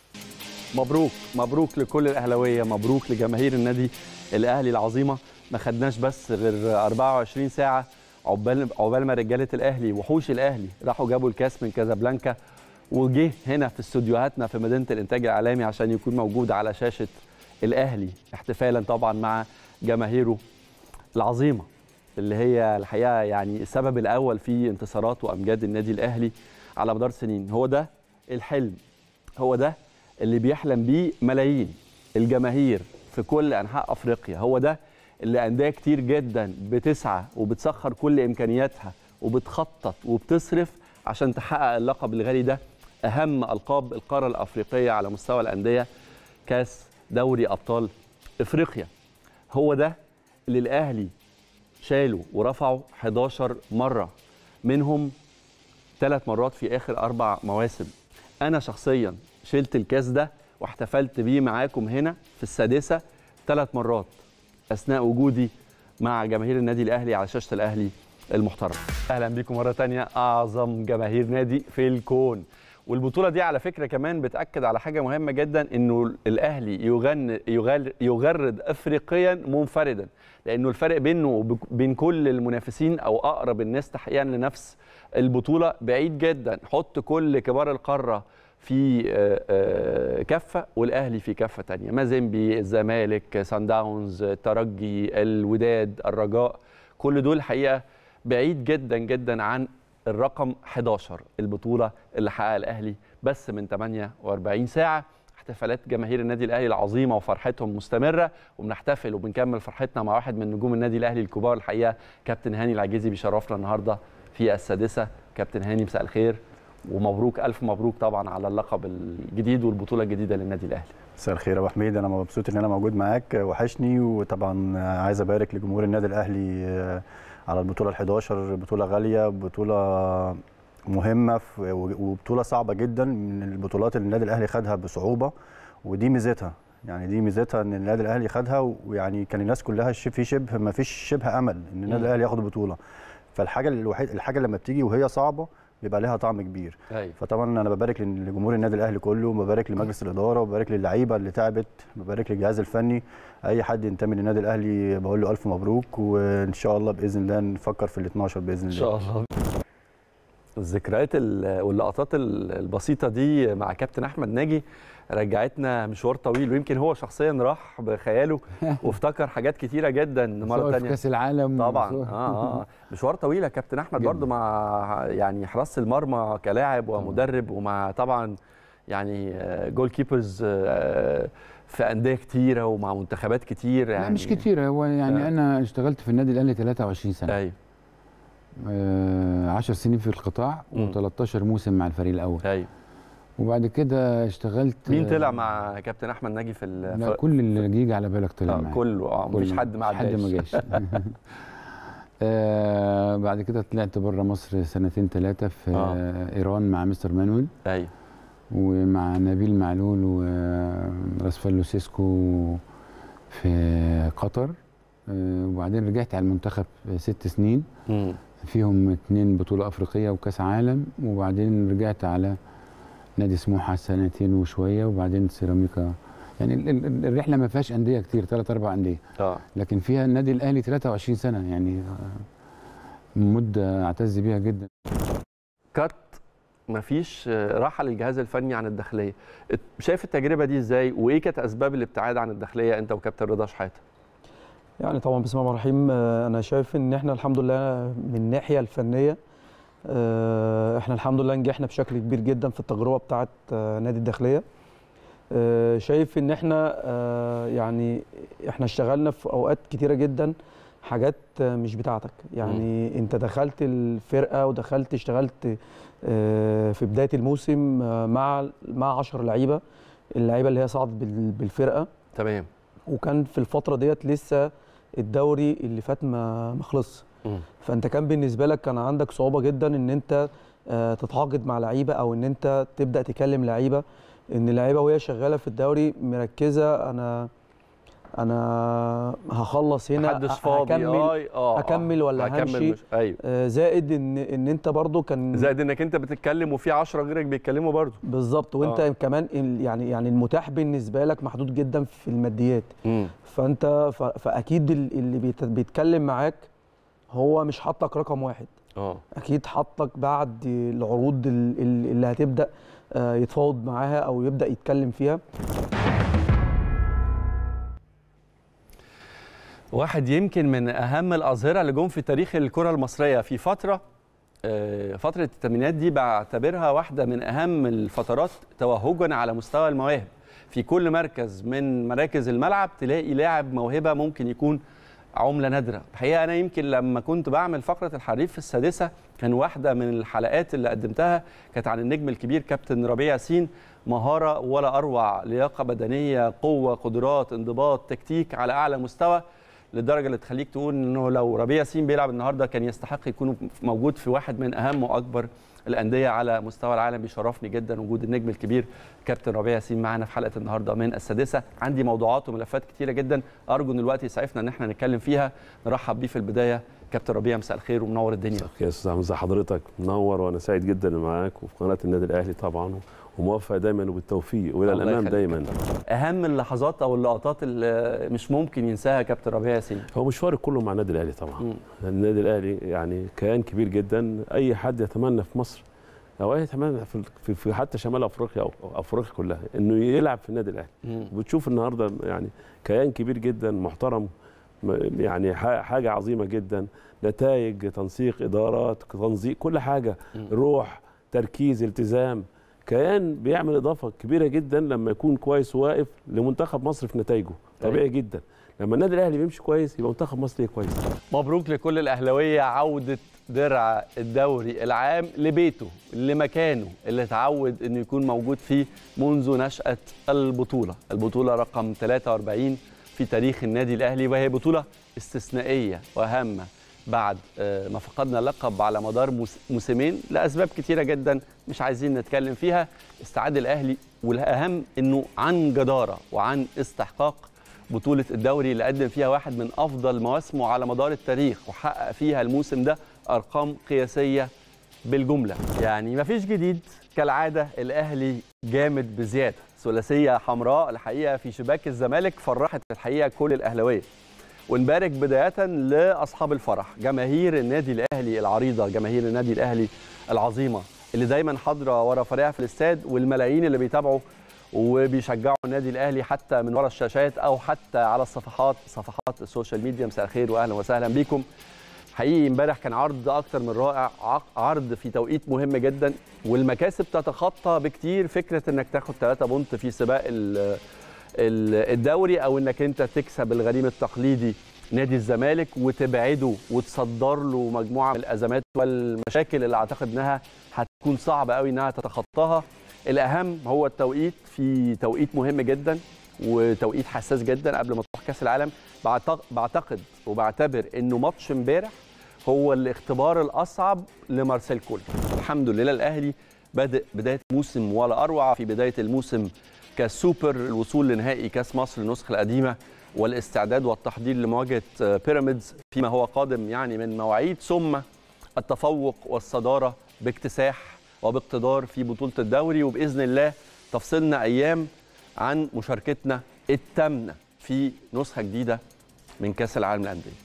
مبروك مبروك لكل الاهلاويه مبروك لجماهير النادي الاهلي العظيمه ما خدناش بس غير 24 ساعه عقبال عقبال ما رجاله الاهلي وحوش الاهلي راحوا جابوا الكاس من كازابلانكا وجه هنا في استوديوهاتنا في مدينه الانتاج الاعلامي عشان يكون موجود على شاشه الاهلي احتفالا طبعا مع جماهيره العظيمه اللي هي الحقيقه يعني السبب الاول في انتصارات وامجاد النادي الاهلي على مدار سنين هو ده الحلم هو ده اللي بيحلم بيه ملايين الجماهير في كل انحاء افريقيا هو ده اللي انديه كتير جدا بتسعى وبتسخر كل امكانياتها وبتخطط وبتصرف عشان تحقق اللقب الغالي ده اهم القاب القاره الافريقيه على مستوى الانديه كاس دوري ابطال افريقيا هو ده اللي الاهلي شالوا ورفعوا 11 مره منهم ثلاث مرات في اخر اربع مواسم انا شخصيا شلت الكاس ده واحتفلت بيه معاكم هنا في السادسه ثلاث مرات اثناء وجودي مع جماهير النادي الاهلي على شاشه الاهلي المحترم اهلا بيكم مره تانية اعظم جماهير نادي في الكون والبطوله دي على فكره كمان بتاكد على حاجه مهمه جدا انه الاهلي يغن يغرد افريقيا منفردا لانه الفرق بينه وبين كل المنافسين او اقرب الناس تحقيقا لنفس البطوله بعيد جدا حط كل كبار القاره في كفه والاهلي في كفه ثانيه مازيمبي الزمالك سان داونز الترجي الوداد الرجاء كل دول حقيقه بعيد جدا جدا عن الرقم 11 البطوله اللي حققها الاهلي بس من 48 ساعه احتفالات جماهير النادي الاهلي العظيمه وفرحتهم مستمره وبنحتفل وبنكمل فرحتنا مع واحد من نجوم النادي الاهلي الكبار الحقيقه كابتن هاني العجيزي بيشرفنا النهارده في السادسه كابتن هاني مساء الخير ومبروك الف مبروك طبعا على اللقب الجديد والبطوله الجديده للنادي الاهلي مساء الخير يا ابو حميد انا مبسوط ان انا موجود معاك وحشني وطبعا عايز ابارك لجمهور النادي الاهلي على البطوله ال11 بطوله غاليه بطوله مهمه وبطوله صعبه جدا من البطولات اللي النادي الاهلي خدها بصعوبه ودي ميزتها يعني دي ميزتها ان النادي الاهلي خدها ويعني كان الناس كلها في شبه ما فيش شبه امل ان النادي الاهلي ياخد البطوله فالحاجه الوحيد الحاجه لما بتيجي وهي صعبه بيبقى لها طعم كبير أيوة. فطبعا انا ببارك لجمهور النادي الاهلي كله وببارك لمجلس الاداره وببارك للعيبه اللي تعبت ببارك للجهاز الفني اي حد ينتمي للنادي الاهلي بقول له الف مبروك وان شاء الله باذن الله نفكر في ال 12 باذن الله ان شاء الله الذكريات واللقطات البسيطه دي مع كابتن احمد ناجي رجعتنا مشوار طويل ويمكن هو شخصيا راح بخياله وافتكر حاجات كتيره جدا مره ثانيه في كاس العالم طبعا اه اه مشوار طويل يا كابتن احمد برضو مع يعني حراسه المرمى كلاعب ومدرب ومع طبعا يعني جول كيبرز في انديه كتيره ومع منتخبات كتير يعني لا مش كتيره هو يعني آه. انا اشتغلت في النادي الاهلي 23 سنه ايوه 10 سنين في القطاع و13 موسم مع الفريق الاول ايوه وبعد كده اشتغلت مين طلع مع كابتن احمد ناجي في لا كل اللي يجي على بالك طلع معايا كله اه مفيش حد ما حد ما جاش آه بعد كده طلعت بره مصر سنتين ثلاثه في آه. ايران مع مستر مانويل ايوه ومع نبيل معلول وراسفالو سيسكو في قطر آه وبعدين رجعت على المنتخب ست سنين م. فيهم اثنين بطوله افريقيه وكاس عالم وبعدين رجعت على نادي سموحه سنتين وشويه وبعدين سيراميكا يعني الرحله ما فيهاش انديه كتير ثلاث اربع انديه اه لكن فيها النادي الاهلي 23 سنه يعني مده اعتز بيها جدا كات ما فيش راحه للجهاز الفني عن الداخليه شايف التجربه دي ازاي وايه كانت اسباب الابتعاد عن الداخليه انت وكابتن رضا شحاته يعني طبعا بسم الله الرحمن الرحيم انا شايف ان احنا الحمد لله من الناحيه الفنيه احنا الحمد لله نجحنا بشكل كبير جدا في التجربه بتاعه نادي الداخليه شايف ان احنا يعني احنا اشتغلنا في اوقات كتيره جدا حاجات مش بتاعتك يعني م. انت دخلت الفرقه ودخلت اشتغلت في بدايه الموسم مع مع 10 لعيبه اللعيبه اللي هي صعدت بالفرقه تمام وكان في الفتره ديت لسه الدوري اللي فات ما ما خلصش فانت كان بالنسبه لك كان عندك صعوبه جدا ان انت تتعاقد مع لعيبه او ان انت تبدا تكلم لعيبه ان اللعيبه وهي شغاله في الدوري مركزه انا انا هخلص هنا محدش فاضي هكمل آه آه هكمل ولا هكمل همشي مش... أيوه. آه زائد ان ان انت برضو كان زائد انك انت بتتكلم وفي 10 غيرك بيتكلموا برضو بالظبط وانت آه. كمان يعني يعني المتاح بالنسبه لك محدود جدا في الماديات م. فانت فاكيد اللي بيتكلم معاك هو مش حاطك رقم واحد اه اكيد حاطك بعد العروض اللي هتبدا يتفاوض معاها او يبدا يتكلم فيها واحد يمكن من اهم الاظهره اللي جم في تاريخ الكره المصريه في فتره فتره الثمانينات دي بعتبرها واحده من اهم الفترات توهجا على مستوى المواهب في كل مركز من مراكز الملعب تلاقي لاعب موهبه ممكن يكون عمله نادره الحقيقه انا يمكن لما كنت بعمل فقره الحريف في السادسه كان واحده من الحلقات اللي قدمتها كانت عن النجم الكبير كابتن ربيع ياسين مهاره ولا اروع لياقه بدنيه قوه قدرات انضباط تكتيك على اعلى مستوى للدرجه اللي تخليك تقول انه لو ربيع ياسين بيلعب النهارده كان يستحق يكون موجود في واحد من اهم واكبر الانديه على مستوى العالم بيشرفني جدا وجود النجم الكبير كابتن ربيع ياسين معانا في حلقه النهارده من السادسه عندي موضوعات وملفات كتيره جدا ارجو ان الوقت يسعفنا ان احنا نتكلم فيها نرحب بيه في البدايه كابتن ربيع مساء الخير ومنور الدنيا يا استاذ حمزه حضرتك منور وانا سعيد جدا معاك وفي قناه النادي الاهلي طبعا وموفق دايما وبالتوفيق والى الامام دايما اهم اللحظات او اللقطات اللي مش ممكن ينساها كابتن ربيع ياسين هو مشوارك كله مع النادي الاهلي طبعا م. النادي الاهلي يعني كيان كبير جدا اي حد يتمنى في مصر او اي يتمنى في, في حتى شمال افريقيا او افريقيا كلها انه يلعب في النادي الاهلي بتشوف النهارده يعني كيان كبير جدا محترم يعني حاجه عظيمه جدا نتائج تنسيق ادارات تنظيم كل حاجه روح تركيز التزام كيان بيعمل اضافه كبيره جدا لما يكون كويس وواقف لمنتخب مصر في نتائجه طبيعي جدا لما النادي الاهلي بيمشي كويس يبقى منتخب مصر كويس مبروك لكل الاهلاويه عوده درع الدوري العام لبيته لمكانه اللي اتعود انه يكون موجود فيه منذ نشاه البطوله البطوله رقم 43 في تاريخ النادي الاهلي وهي بطوله استثنائيه وهامه بعد ما فقدنا اللقب على مدار موسمين لاسباب كتيره جدا مش عايزين نتكلم فيها استعاد الاهلي والاهم انه عن جداره وعن استحقاق بطوله الدوري اللي قدم فيها واحد من افضل مواسمه على مدار التاريخ وحقق فيها الموسم ده ارقام قياسيه بالجمله يعني مفيش جديد كالعاده الاهلي جامد بزياده ثلاثيه حمراء الحقيقه في شباك الزمالك فرحت الحقيقه كل الاهلاويه ونبارك بدايه لاصحاب الفرح جماهير النادي الاهلي العريضه جماهير النادي الاهلي العظيمه اللي دايما حاضره ورا فريقها في الاستاد والملايين اللي بيتابعوا وبيشجعوا النادي الاهلي حتى من ورا الشاشات او حتى على الصفحات صفحات السوشيال ميديا مساء الخير واهلا وسهلا بيكم حقيقي امبارح كان عرض اكتر من رائع عرض في توقيت مهم جدا والمكاسب تتخطى بكتير فكره انك تاخد 3 بونت في سباق الدوري او انك انت تكسب الغريم التقليدي نادي الزمالك وتبعده وتصدر له مجموعه من الازمات والمشاكل اللي اعتقد انها هتكون صعبه قوي انها تتخطاها الاهم هو التوقيت في توقيت مهم جدا وتوقيت حساس جدا قبل ما تروح كاس العالم بعتقد وبعتبر انه ماتش امبارح هو الاختبار الاصعب لمارسيل كولر الحمد لله الاهلي بادئ بدايه موسم ولا اروع في بدايه الموسم كسوبر الوصول لنهائي كاس مصر النسخه القديمه والاستعداد والتحضير لمواجهه بيراميدز فيما هو قادم يعني من مواعيد ثم التفوق والصداره باكتساح وباقتدار في بطوله الدوري وباذن الله تفصلنا ايام عن مشاركتنا الثامنه في نسخه جديده من كاس العالم للانديه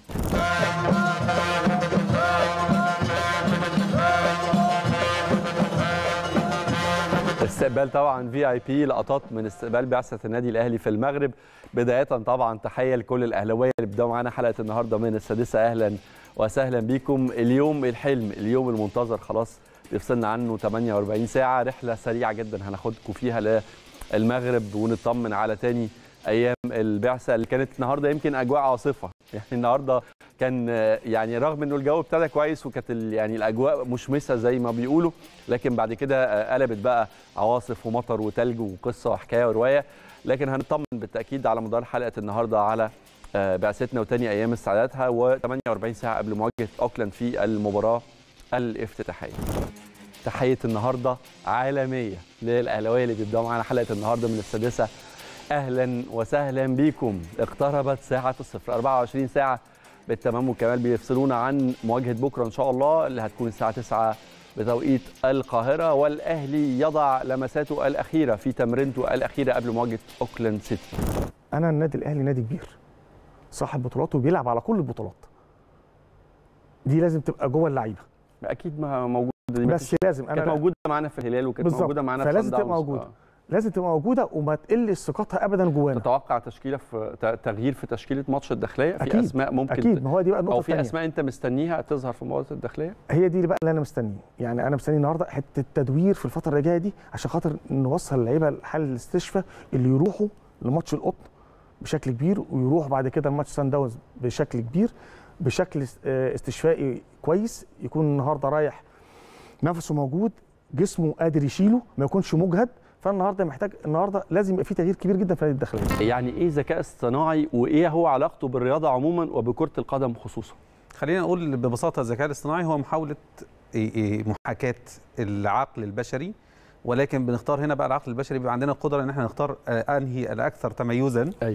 استقبال طبعا في اي بي لقطات من استقبال بعثه النادي الاهلي في المغرب بدايه طبعا تحيه لكل الاهلاويه اللي بداوا معانا حلقه النهارده من السادسه اهلا وسهلا بيكم اليوم الحلم اليوم المنتظر خلاص بيفصلنا عنه 48 ساعه رحله سريعه جدا هناخدكم فيها للمغرب ونطمن على تاني ايام البعثه اللي كانت النهارده يمكن اجواء عاصفه يعني النهارده كان آه، يعني رغم انه الجو ابتدى كويس وكانت ال- يعني الاجواء مشمسه زي ما بيقولوا لكن بعد كده آه، قلبت بقى عواصف ومطر وتلج وقصه وحكايه وروايه لكن هنطمن بالتاكيد على مدار حلقه النهارده على آه، بعثتنا وتاني ايام استعدادها و48 ساعه قبل مواجهه اوكلاند في المباراه الافتتاحيه. تحيه النهارده عالميه للاهلاويه اللي بيبداوا معانا حلقه النهارده من السادسه اهلا وسهلا بيكم اقتربت ساعه الصفر 24 ساعه بالتمام والكمال بيفصلونا عن مواجهه بكره ان شاء الله اللي هتكون الساعه 9 بتوقيت القاهره والاهلي يضع لمساته الاخيره في تمرينته الاخيره قبل مواجهه اوكلاند سيتي انا النادي الاهلي نادي كبير صاحب بطولات وبيلعب على كل البطولات دي لازم تبقى جوه اللعيبه اكيد ما موجوده دي بس مفيش- لازم كانت موجوده معانا في الهلال وكانت بالظبط. موجوده معانا في فلازم صن تبقى داونز. موجوده آه. لازم تبقى موجوده وما تقلش ثقتها ابدا جوانا تتوقع تشكيله في ت- تغيير في تشكيله ماتش الداخليه في أكيد. اسماء ممكن أكيد. ت- ما هو دي بقى النقطة او في التانية. اسماء انت مستنيها تظهر في مباراه الداخليه هي دي بقى اللي انا مستنيه يعني انا مستني النهارده حته التدوير في الفتره اللي جايه دي عشان خاطر نوصل اللعيبه لحل الاستشفاء اللي يروحوا لماتش القطن بشكل كبير ويروحوا بعد كده لماتش سان داونز بشكل كبير بشكل است- آه، استشفائي كويس يكون النهارده رايح نفسه موجود جسمه قادر يشيله ما يكونش مجهد فالنهارده محتاج النهارده لازم يبقى في تغيير كبير جدا في النادي الداخليه يعني ايه ذكاء اصطناعي وايه هو علاقته بالرياضه عموما وبكره القدم خصوصا خلينا نقول ببساطه الذكاء الاصطناعي هو محاوله إيه إيه محاكاه العقل البشري ولكن بنختار هنا بقى العقل البشري بيبقى عندنا القدره ان احنا نختار آه، انهي الاكثر تميزا ايوه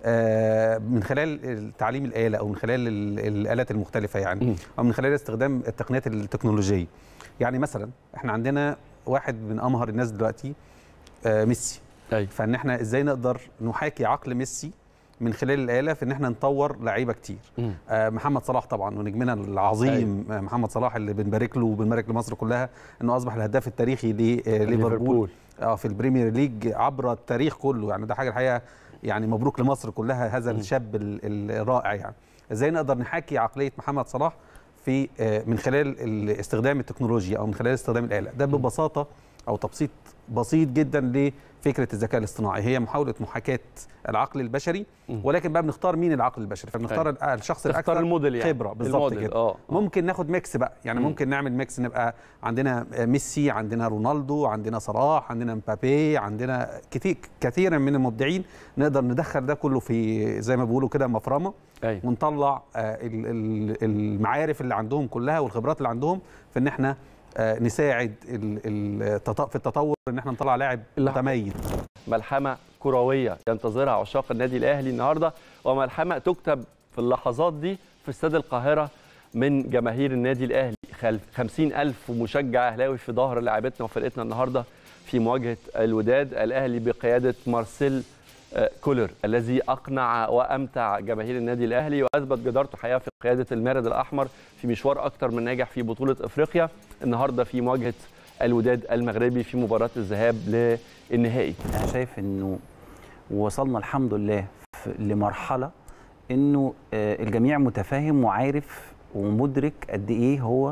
من خلال تعليم الاله او من خلال ال- الالات المختلفه يعني او من خلال استخدام التقنيات التكنولوجيه يعني مثلا احنا عندنا واحد من امهر الناس دلوقتي آه، ميسي أيوة. فان احنا ازاي نقدر نحاكي عقل ميسي من خلال الاله في ان احنا نطور لعيبه كتير مم. آه، محمد صلاح طبعا ونجمنا العظيم أيوة. محمد صلاح اللي بنبارك له وبنبارك لمصر كلها انه اصبح الهداف التاريخي لليفربول ليفربول. اه في البريمير ليج عبر التاريخ كله يعني ده حاجه الحقيقه يعني مبروك لمصر كلها هذا الشاب ال- الرائع يعني ازاي نقدر نحاكي عقليه محمد صلاح في آه، من خلال ال- استخدام التكنولوجيا او من خلال استخدام الاله ده ببساطه او تبسيط بسيط جدا لفكره الذكاء الاصطناعي هي محاوله محاكاه العقل البشري ولكن بقى بنختار مين العقل البشري فبنختار أيوة. الشخص تختار الاكثر الموديل يعني. خبره بالظبط الموديل، كده آه، ممكن ناخد ميكس بقى يعني مم. ممكن نعمل ميكس نبقى عندنا ميسي عندنا رونالدو عندنا صلاح عندنا مبابي عندنا كتير كثيرا من المبدعين نقدر ندخل ده كله في زي ما بيقولوا كده مفرمه أيوة. ونطلع آه، ال- ال- المعارف اللي عندهم كلها والخبرات اللي عندهم في ان احنا آه، نساعد ال- ال- التط- في التطور ان احنا نطلع لاعب متميز ملحمه كرويه ينتظرها عشاق النادي الاهلي النهارده وملحمه تكتب في اللحظات دي في استاد القاهره من جماهير النادي الاهلي خلف 50 ألف مشجع أهلاوي في ظهر لاعبتنا وفرقتنا النهارده في مواجهة الوداد الأهلي بقيادة مارسيل آه، كولر الذي أقنع وأمتع جماهير النادي الأهلي وأثبت جدارته حقيقة في قيادة المارد الأحمر في مشوار أكتر من ناجح في بطولة أفريقيا النهارده في مواجهة الوداد المغربي في مباراة الذهاب للنهائي انا شايف انه وصلنا الحمد لله في- لمرحله انه آه، الجميع متفاهم وعارف ومدرك قد ايه هو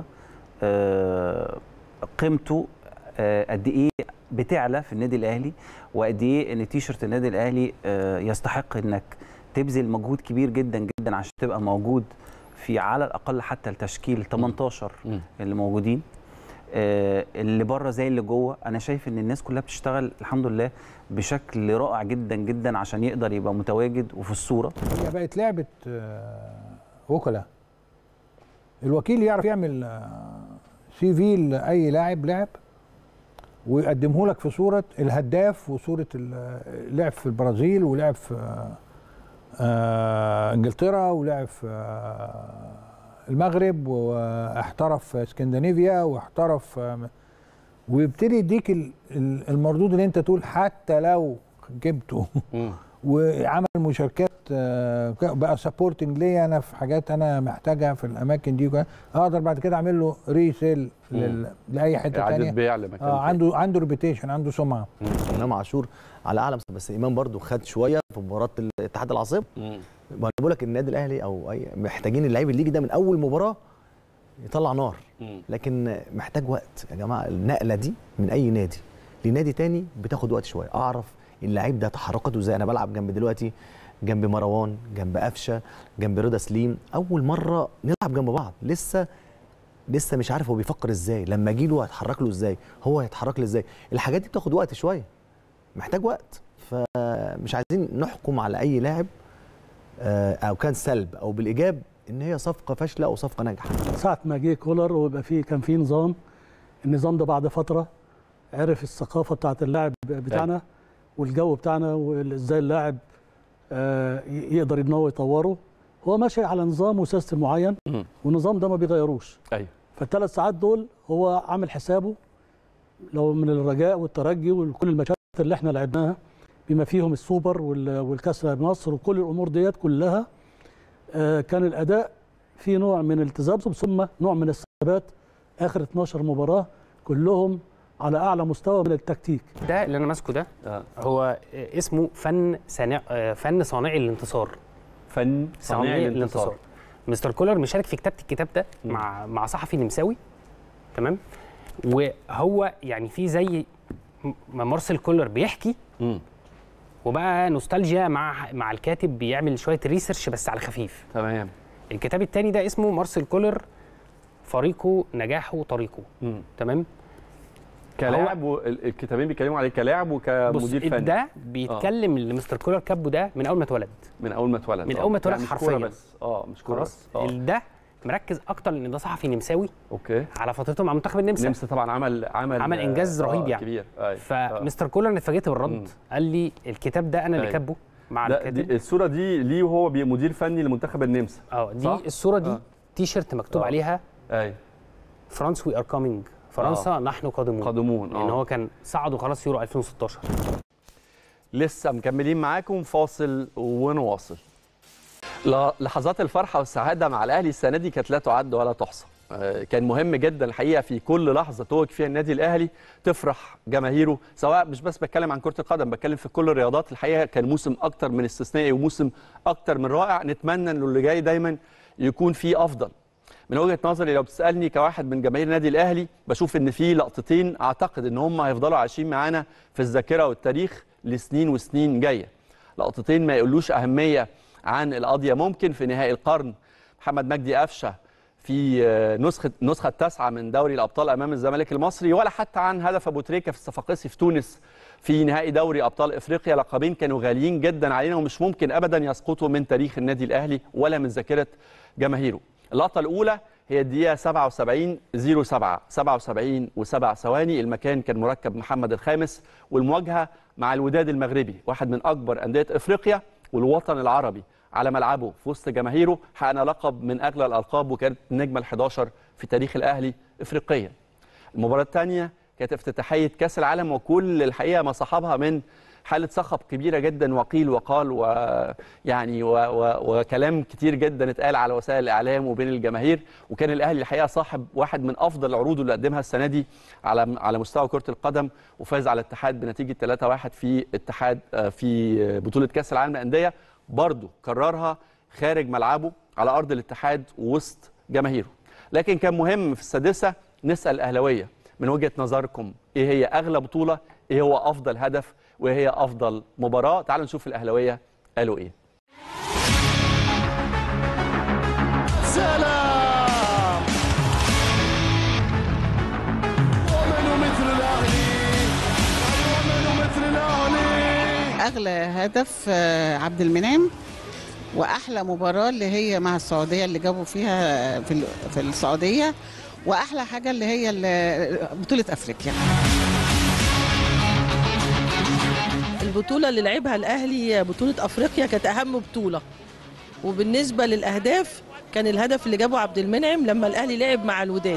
آه، قيمته آه، قد ايه بتعلى في النادي الاهلي وقد ايه ان تيشرت النادي الاهلي آه، يستحق انك تبذل مجهود كبير جدا جدا عشان تبقى موجود في على الاقل حتى التشكيل 18 اللي موجودين آه، اللي بره زي اللي جوه انا شايف ان الناس كلها بتشتغل الحمد لله بشكل رائع جدا جدا عشان يقدر يبقى متواجد وفي الصوره هي بقت لعبه آه، وكلاء الوكيل يعرف يعمل آه، سي في لاي لاعب لعب ويقدمه لك في صوره الهداف وصوره ال- لعب في البرازيل ولعب في آه، آه، انجلترا ولعب في آه، المغرب واحترف في اسكندنافيا واحترف آه، ويبتدي يديك ال- ال- المردود اللي انت تقول حتى لو جبته وعمل مشاركات آه، بقى سبورتنج ليا انا في حاجات انا محتاجها في الاماكن دي وكده. اقدر بعد كده اعمل له ريسيل لل... لاي حته إعادة ثانيه بيع لمكان آه عنده عنده ريبيتيشن عنده سمعه امام عاشور على اعلى مستوى بس امام برضو خد شويه في مباراه الاتحاد العاصمه ما انا بقول لك النادي الاهلي او اي محتاجين اللعيب اللي يجي ده من اول مباراه يطلع نار لكن محتاج وقت يا جماعه النقله دي من اي نادي لنادي تاني بتاخد وقت شويه اعرف اللعيب ده تحركاته ازاي انا بلعب جنب دلوقتي جنب مروان جنب قفشه جنب رضا سليم اول مره نلعب جنب بعض لسه لسه مش عارف هو بيفكر ازاي لما اجي له هتحرك له ازاي هو هيتحرك لي ازاي الحاجات دي بتاخد وقت شويه محتاج وقت فمش عايزين نحكم على اي لاعب آه، او كان سلب او بالايجاب ان هي صفقه فاشله او صفقه ناجحه ساعة ما جه كولر ويبقى فيه كان فيه نظام النظام ده بعد فترة عرف الثقافة بتاعت اللاعب بتاعنا والجو بتاعنا وازاي اللاعب آه، ي- يقدر ان هو يطوره هو ماشي على نظام وسيستم معين والنظام ده ما بيغيروش ايوه فالثلاث ساعات دول هو عامل حسابه لو من الرجاء والترجي وكل الماتشات اللي احنا لعبناها بما فيهم السوبر وال- والكاس مصر وكل الامور ديت كلها آه، كان الاداء في نوع من التذبذب ثم نوع من الثبات اخر 12 مباراه كلهم على اعلى مستوى من التكتيك ده اللي انا ماسكه ده هو اسمه فن صانع آه، فن صانعي الانتصار فن صانعي الانتصار. مستر كولر مشارك في كتابه الكتاب ده مع مع صحفي نمساوي تمام وهو يعني في زي ما مارسيل كولر بيحكي وبقى نوستالجيا مع مع الكاتب بيعمل شويه ريسيرش بس على خفيف تمام الكتاب التاني ده اسمه مارسيل كولر فريقه نجاحه طريقه تمام كلاعب والكتابين بيتكلموا عليه كلاعب بص وكمدير فني ده بيتكلم اللي مستر كولر كاتبه ده من اول ما اتولد من اول ما اتولد من آه. اول ما اتولد يعني مش حرفيا كورة بس اه مش كوره خلاص بس اه ده مركز اكتر لان ده صحفي نمساوي اوكي على فترته مع منتخب النمسا النمسا طبعا عمل عمل عمل انجاز آه، رهيب يعني كبير أيوة. فمستر كولر انا اتفاجئت بالرد قال لي الكتاب ده انا اللي أيوة. كاتبه مع ده الكاتب دي الصوره دي ليه وهو بي- مدير فني لمنتخب النمسا اه دي صح؟ الصوره دي آه. تي شيرت مكتوب آه. عليها ايوه فرانس وي ار كامينج فرنسا آه. نحن قادمون قادمون، لان آه. هو كان صعدوا خلاص يورو 2016 لسه مكملين معاكم فاصل ونواصل ل- لحظات الفرحه والسعاده مع الاهلي السنه دي كانت لا تعد ولا تحصى آه، كان مهم جدا الحقيقه في كل لحظه توج فيها النادي الاهلي تفرح جماهيره سواء مش بس بتكلم عن كره القدم بتكلم في كل الرياضات الحقيقه كان موسم اكتر من استثنائي وموسم اكتر من رائع نتمنى انه اللي جاي دايما يكون فيه افضل من وجهه نظري لو بتسالني كواحد من جماهير النادي الاهلي بشوف ان في لقطتين اعتقد ان هم هيفضلوا عايشين معانا في الذاكره والتاريخ لسنين وسنين جايه لقطتين ما يقولوش اهميه عن القضيه ممكن في نهائي القرن محمد مجدي قفشه في آه، نسخه نسخه التاسعه من دوري الابطال امام الزمالك المصري ولا حتى عن هدف ابو تريكه في الصفاقسي في تونس في نهائي دوري ابطال افريقيا لقبين كانوا غاليين جدا علينا ومش ممكن ابدا يسقطوا من تاريخ النادي الاهلي ولا من ذاكره جماهيره اللقطه الاولى هي الدقيقه 77 07 77 و7 ثواني المكان كان مركب محمد الخامس والمواجهه مع الوداد المغربي واحد من اكبر انديه افريقيا والوطن العربي على ملعبه في وسط جماهيره حققنا لقب من اغلى الالقاب وكانت النجمه ال11 في تاريخ الاهلي افريقيا المباراه الثانيه كانت افتتاحيه كاس العالم وكل الحقيقه ما صاحبها من حاله صخب كبيره جدا وقيل وقال ويعني و و وكلام كتير جدا اتقال على وسائل الاعلام وبين الجماهير وكان الاهلي الحقيقه صاحب واحد من افضل العروض اللي قدمها السنه دي على على مستوى كره القدم وفاز على الاتحاد بنتيجه 3-1 في اتحاد آه، في بطوله كاس العالم للانديه برضه كررها خارج ملعبه على ارض الاتحاد ووسط جماهيره لكن كان مهم في السادسه نسال الاهلاويه من وجهه نظركم ايه هي اغلى بطوله ايه هو افضل هدف وايه هي افضل مباراه تعالوا نشوف الاهلاويه قالوا ايه سلام ومن مثل الاهلي ومن مثل الاهلي اغلى هدف آه، عبد المنعم واحلى مباراه اللي هي مع السعوديه اللي جابوا فيها في ال- في السعوديه واحلى حاجه اللي هي ال- بطوله افريقيا البطولة اللي لعبها الأهلي بطولة أفريقيا كانت أهم بطولة وبالنسبة للأهداف كان الهدف اللي جابه عبد المنعم لما الأهلي لعب مع الوداد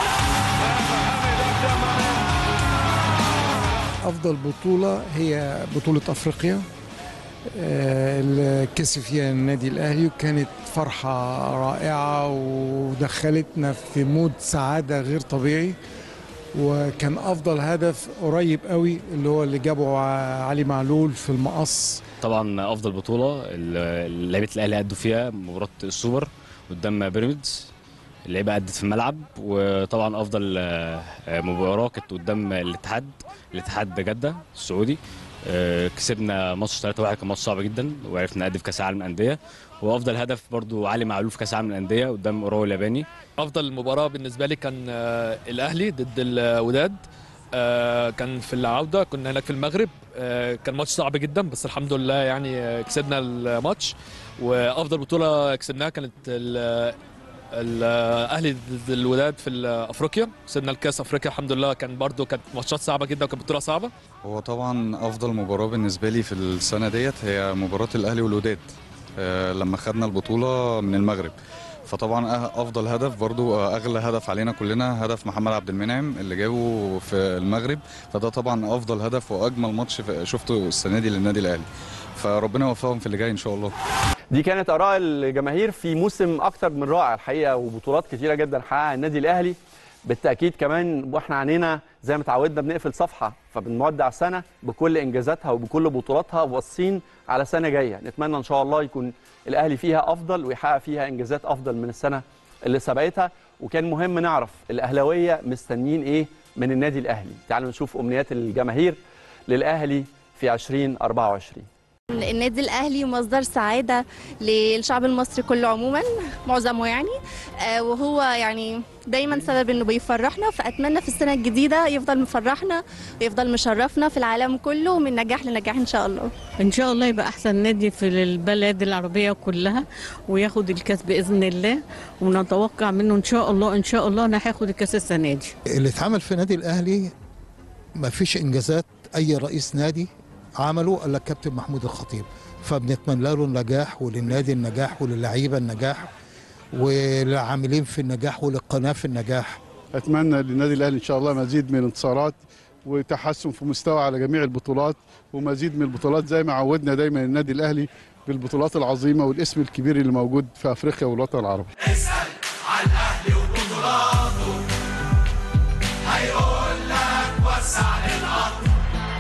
أفضل بطولة هي بطولة أفريقيا آه، اللي كسب فيها النادي الأهلي وكانت فرحة رائعة ودخلتنا في مود سعادة غير طبيعي وكان أفضل هدف قريب قوي اللي هو اللي جابه ع- علي معلول في المقص طبعا افضل بطوله اللي لعيبه الاهلي ادوا فيها مباراه السوبر قدام بيراميدز اللعيبه ادت في الملعب وطبعا افضل آه، آه، مباراه كانت قدام الاتحاد الاتحاد جده السعودي آه، كسبنا ماتش 3-1 كان ماتش صعب جدا وعرفنا نأدي في كاس العالم للانديه وافضل هدف برضو علي معلول في كاس العالم للانديه قدام اوراوا الياباني افضل مباراه بالنسبه لي كان آه، الاهلي ضد الوداد آه، كان في العوده كنا هناك في المغرب آه، كان ماتش صعب جدا بس الحمد لله يعني آه، كسبنا الماتش وافضل بطوله كسبناها كانت ال- الاهلي ضد الوداد في افريقيا كسبنا الكاس افريقيا الحمد لله كان برضو كانت ماتشات صعبه جدا وكانت بطوله صعبه هو طبعا افضل مباراه بالنسبه لي في السنه ديت هي مباراه الاهلي والوداد آه، لما خدنا البطوله من المغرب فطبعا أه- افضل هدف برضو آه، اغلى هدف علينا كلنا هدف محمد عبد المنعم اللي جابه في المغرب فده طبعا افضل هدف واجمل ماتش في- شفته السنه دي للنادي الاهلي فربنا يوفقهم في اللي جاي ان شاء الله دي كانت اراء الجماهير في موسم اكتر من رائع الحقيقه وبطولات كتيره جدا حققها النادي الاهلي بالتاكيد كمان واحنا عنينا زي ما اتعودنا بنقفل صفحه فبنودع سنه بكل انجازاتها وبكل بطولاتها واصين على سنه جايه نتمنى ان شاء الله يكون الاهلي فيها افضل ويحقق فيها انجازات افضل من السنه اللي سبقتها وكان مهم نعرف الاهلاويه مستنيين ايه من النادي الاهلي تعالوا نشوف امنيات الجماهير للاهلي في 2024 النادي الاهلي مصدر سعاده للشعب المصري كله عموما معظمه يعني آه، وهو يعني دايما سبب انه بيفرحنا فاتمنى في السنه الجديده يفضل مفرحنا ويفضل مشرفنا في العالم كله من نجاح لنجاح ان شاء الله ان شاء الله يبقى احسن نادي في البلاد العربيه كلها وياخد الكاس باذن الله ونتوقع منه ان شاء الله ان شاء الله انه هياخد الكاس السنه دي اللي اتعمل في نادي الاهلي ما فيش انجازات اي رئيس نادي عمله الا الكابتن محمود الخطيب فبنتمنى له النجاح وللنادي النجاح وللعيبه النجاح وللعاملين في النجاح وللقناه في النجاح اتمنى للنادي الاهلي ان شاء الله مزيد من الانتصارات وتحسن في مستوى على جميع البطولات ومزيد من البطولات زي ما عودنا دايما النادي الاهلي بالبطولات العظيمه والاسم الكبير اللي موجود في افريقيا والوطن العربي على الاهلي وبطولاته هيقول لك وسع للقطر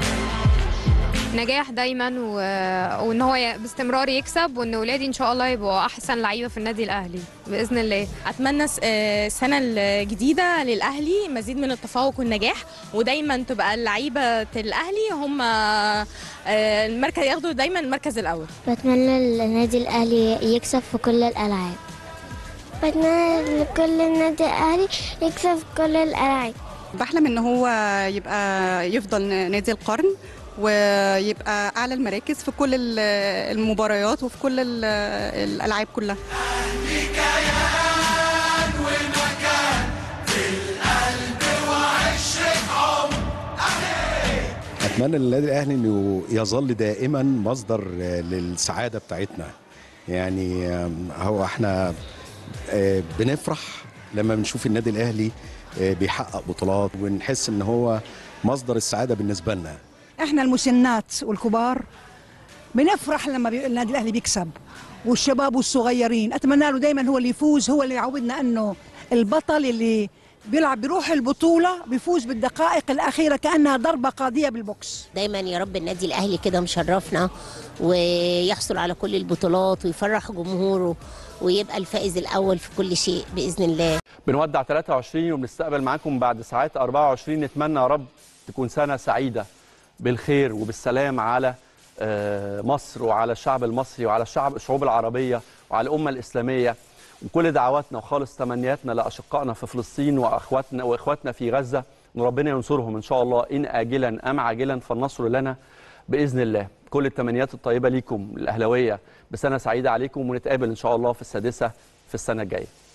نجاح دايما و... وان هو ي- باستمرار يكسب وان ولادي ان شاء الله يبقوا احسن لعيبه في النادي الاهلي باذن الله اتمنى س- آه، السنه الجديده للاهلي مزيد من التفوق والنجاح ودايما تبقى اللعيبه الاهلي هم آه، المركز ياخدوا دايما المركز الاول بتمنى النادي الأهلي يكسب في كل الألعاب بتمنى لكل النادي الأهلي يكسب في كل الألعاب بحلم ان هو يبقى يفضل نادي القرن ويبقى اعلى المراكز في كل ال- المباريات وفي كل ال- الالعاب كلها كيان ومكان في القلب وعشرة عمر اتمنى للنادي الاهلي انه يظل دائما مصدر آه، للسعاده بتاعتنا يعني آم، هو احنا آه، بنفرح لما بنشوف النادي الاهلي آه، بيحقق بطولات ونحس ان هو مصدر السعاده بالنسبه لنا احنا المسنات والكبار بنفرح لما بي... النادي الاهلي بيكسب والشباب والصغيرين اتمنى له دايما هو اللي يفوز هو اللي يعودنا انه البطل اللي بيلعب بيروح البطوله بيفوز بالدقائق الاخيره كانها ضربه قاضيه بالبوكس دايما يا رب النادي الاهلي كده مشرفنا ويحصل على كل البطولات ويفرح جمهوره ويبقى الفائز الاول في كل شيء باذن الله بنودع 23 وبنستقبل معاكم بعد ساعات 24 نتمنى يا رب تكون سنة سعيدة بالخير وبالسلام على آه، مصر وعلى الشعب المصري وعلى الشعب الشعوب العربية وعلى الأمة الإسلامية وكل دعواتنا وخالص تمنياتنا لأشقائنا في فلسطين وأخواتنا وإخواتنا في غزة إن ربنا ينصرهم إن شاء الله إن آجلا أم عاجلا فالنصر لنا بإذن الله كل التمنيات الطيبة ليكم الأهلوية بسنة سعيدة عليكم ونتقابل إن شاء الله في السادسة في السنة الجاية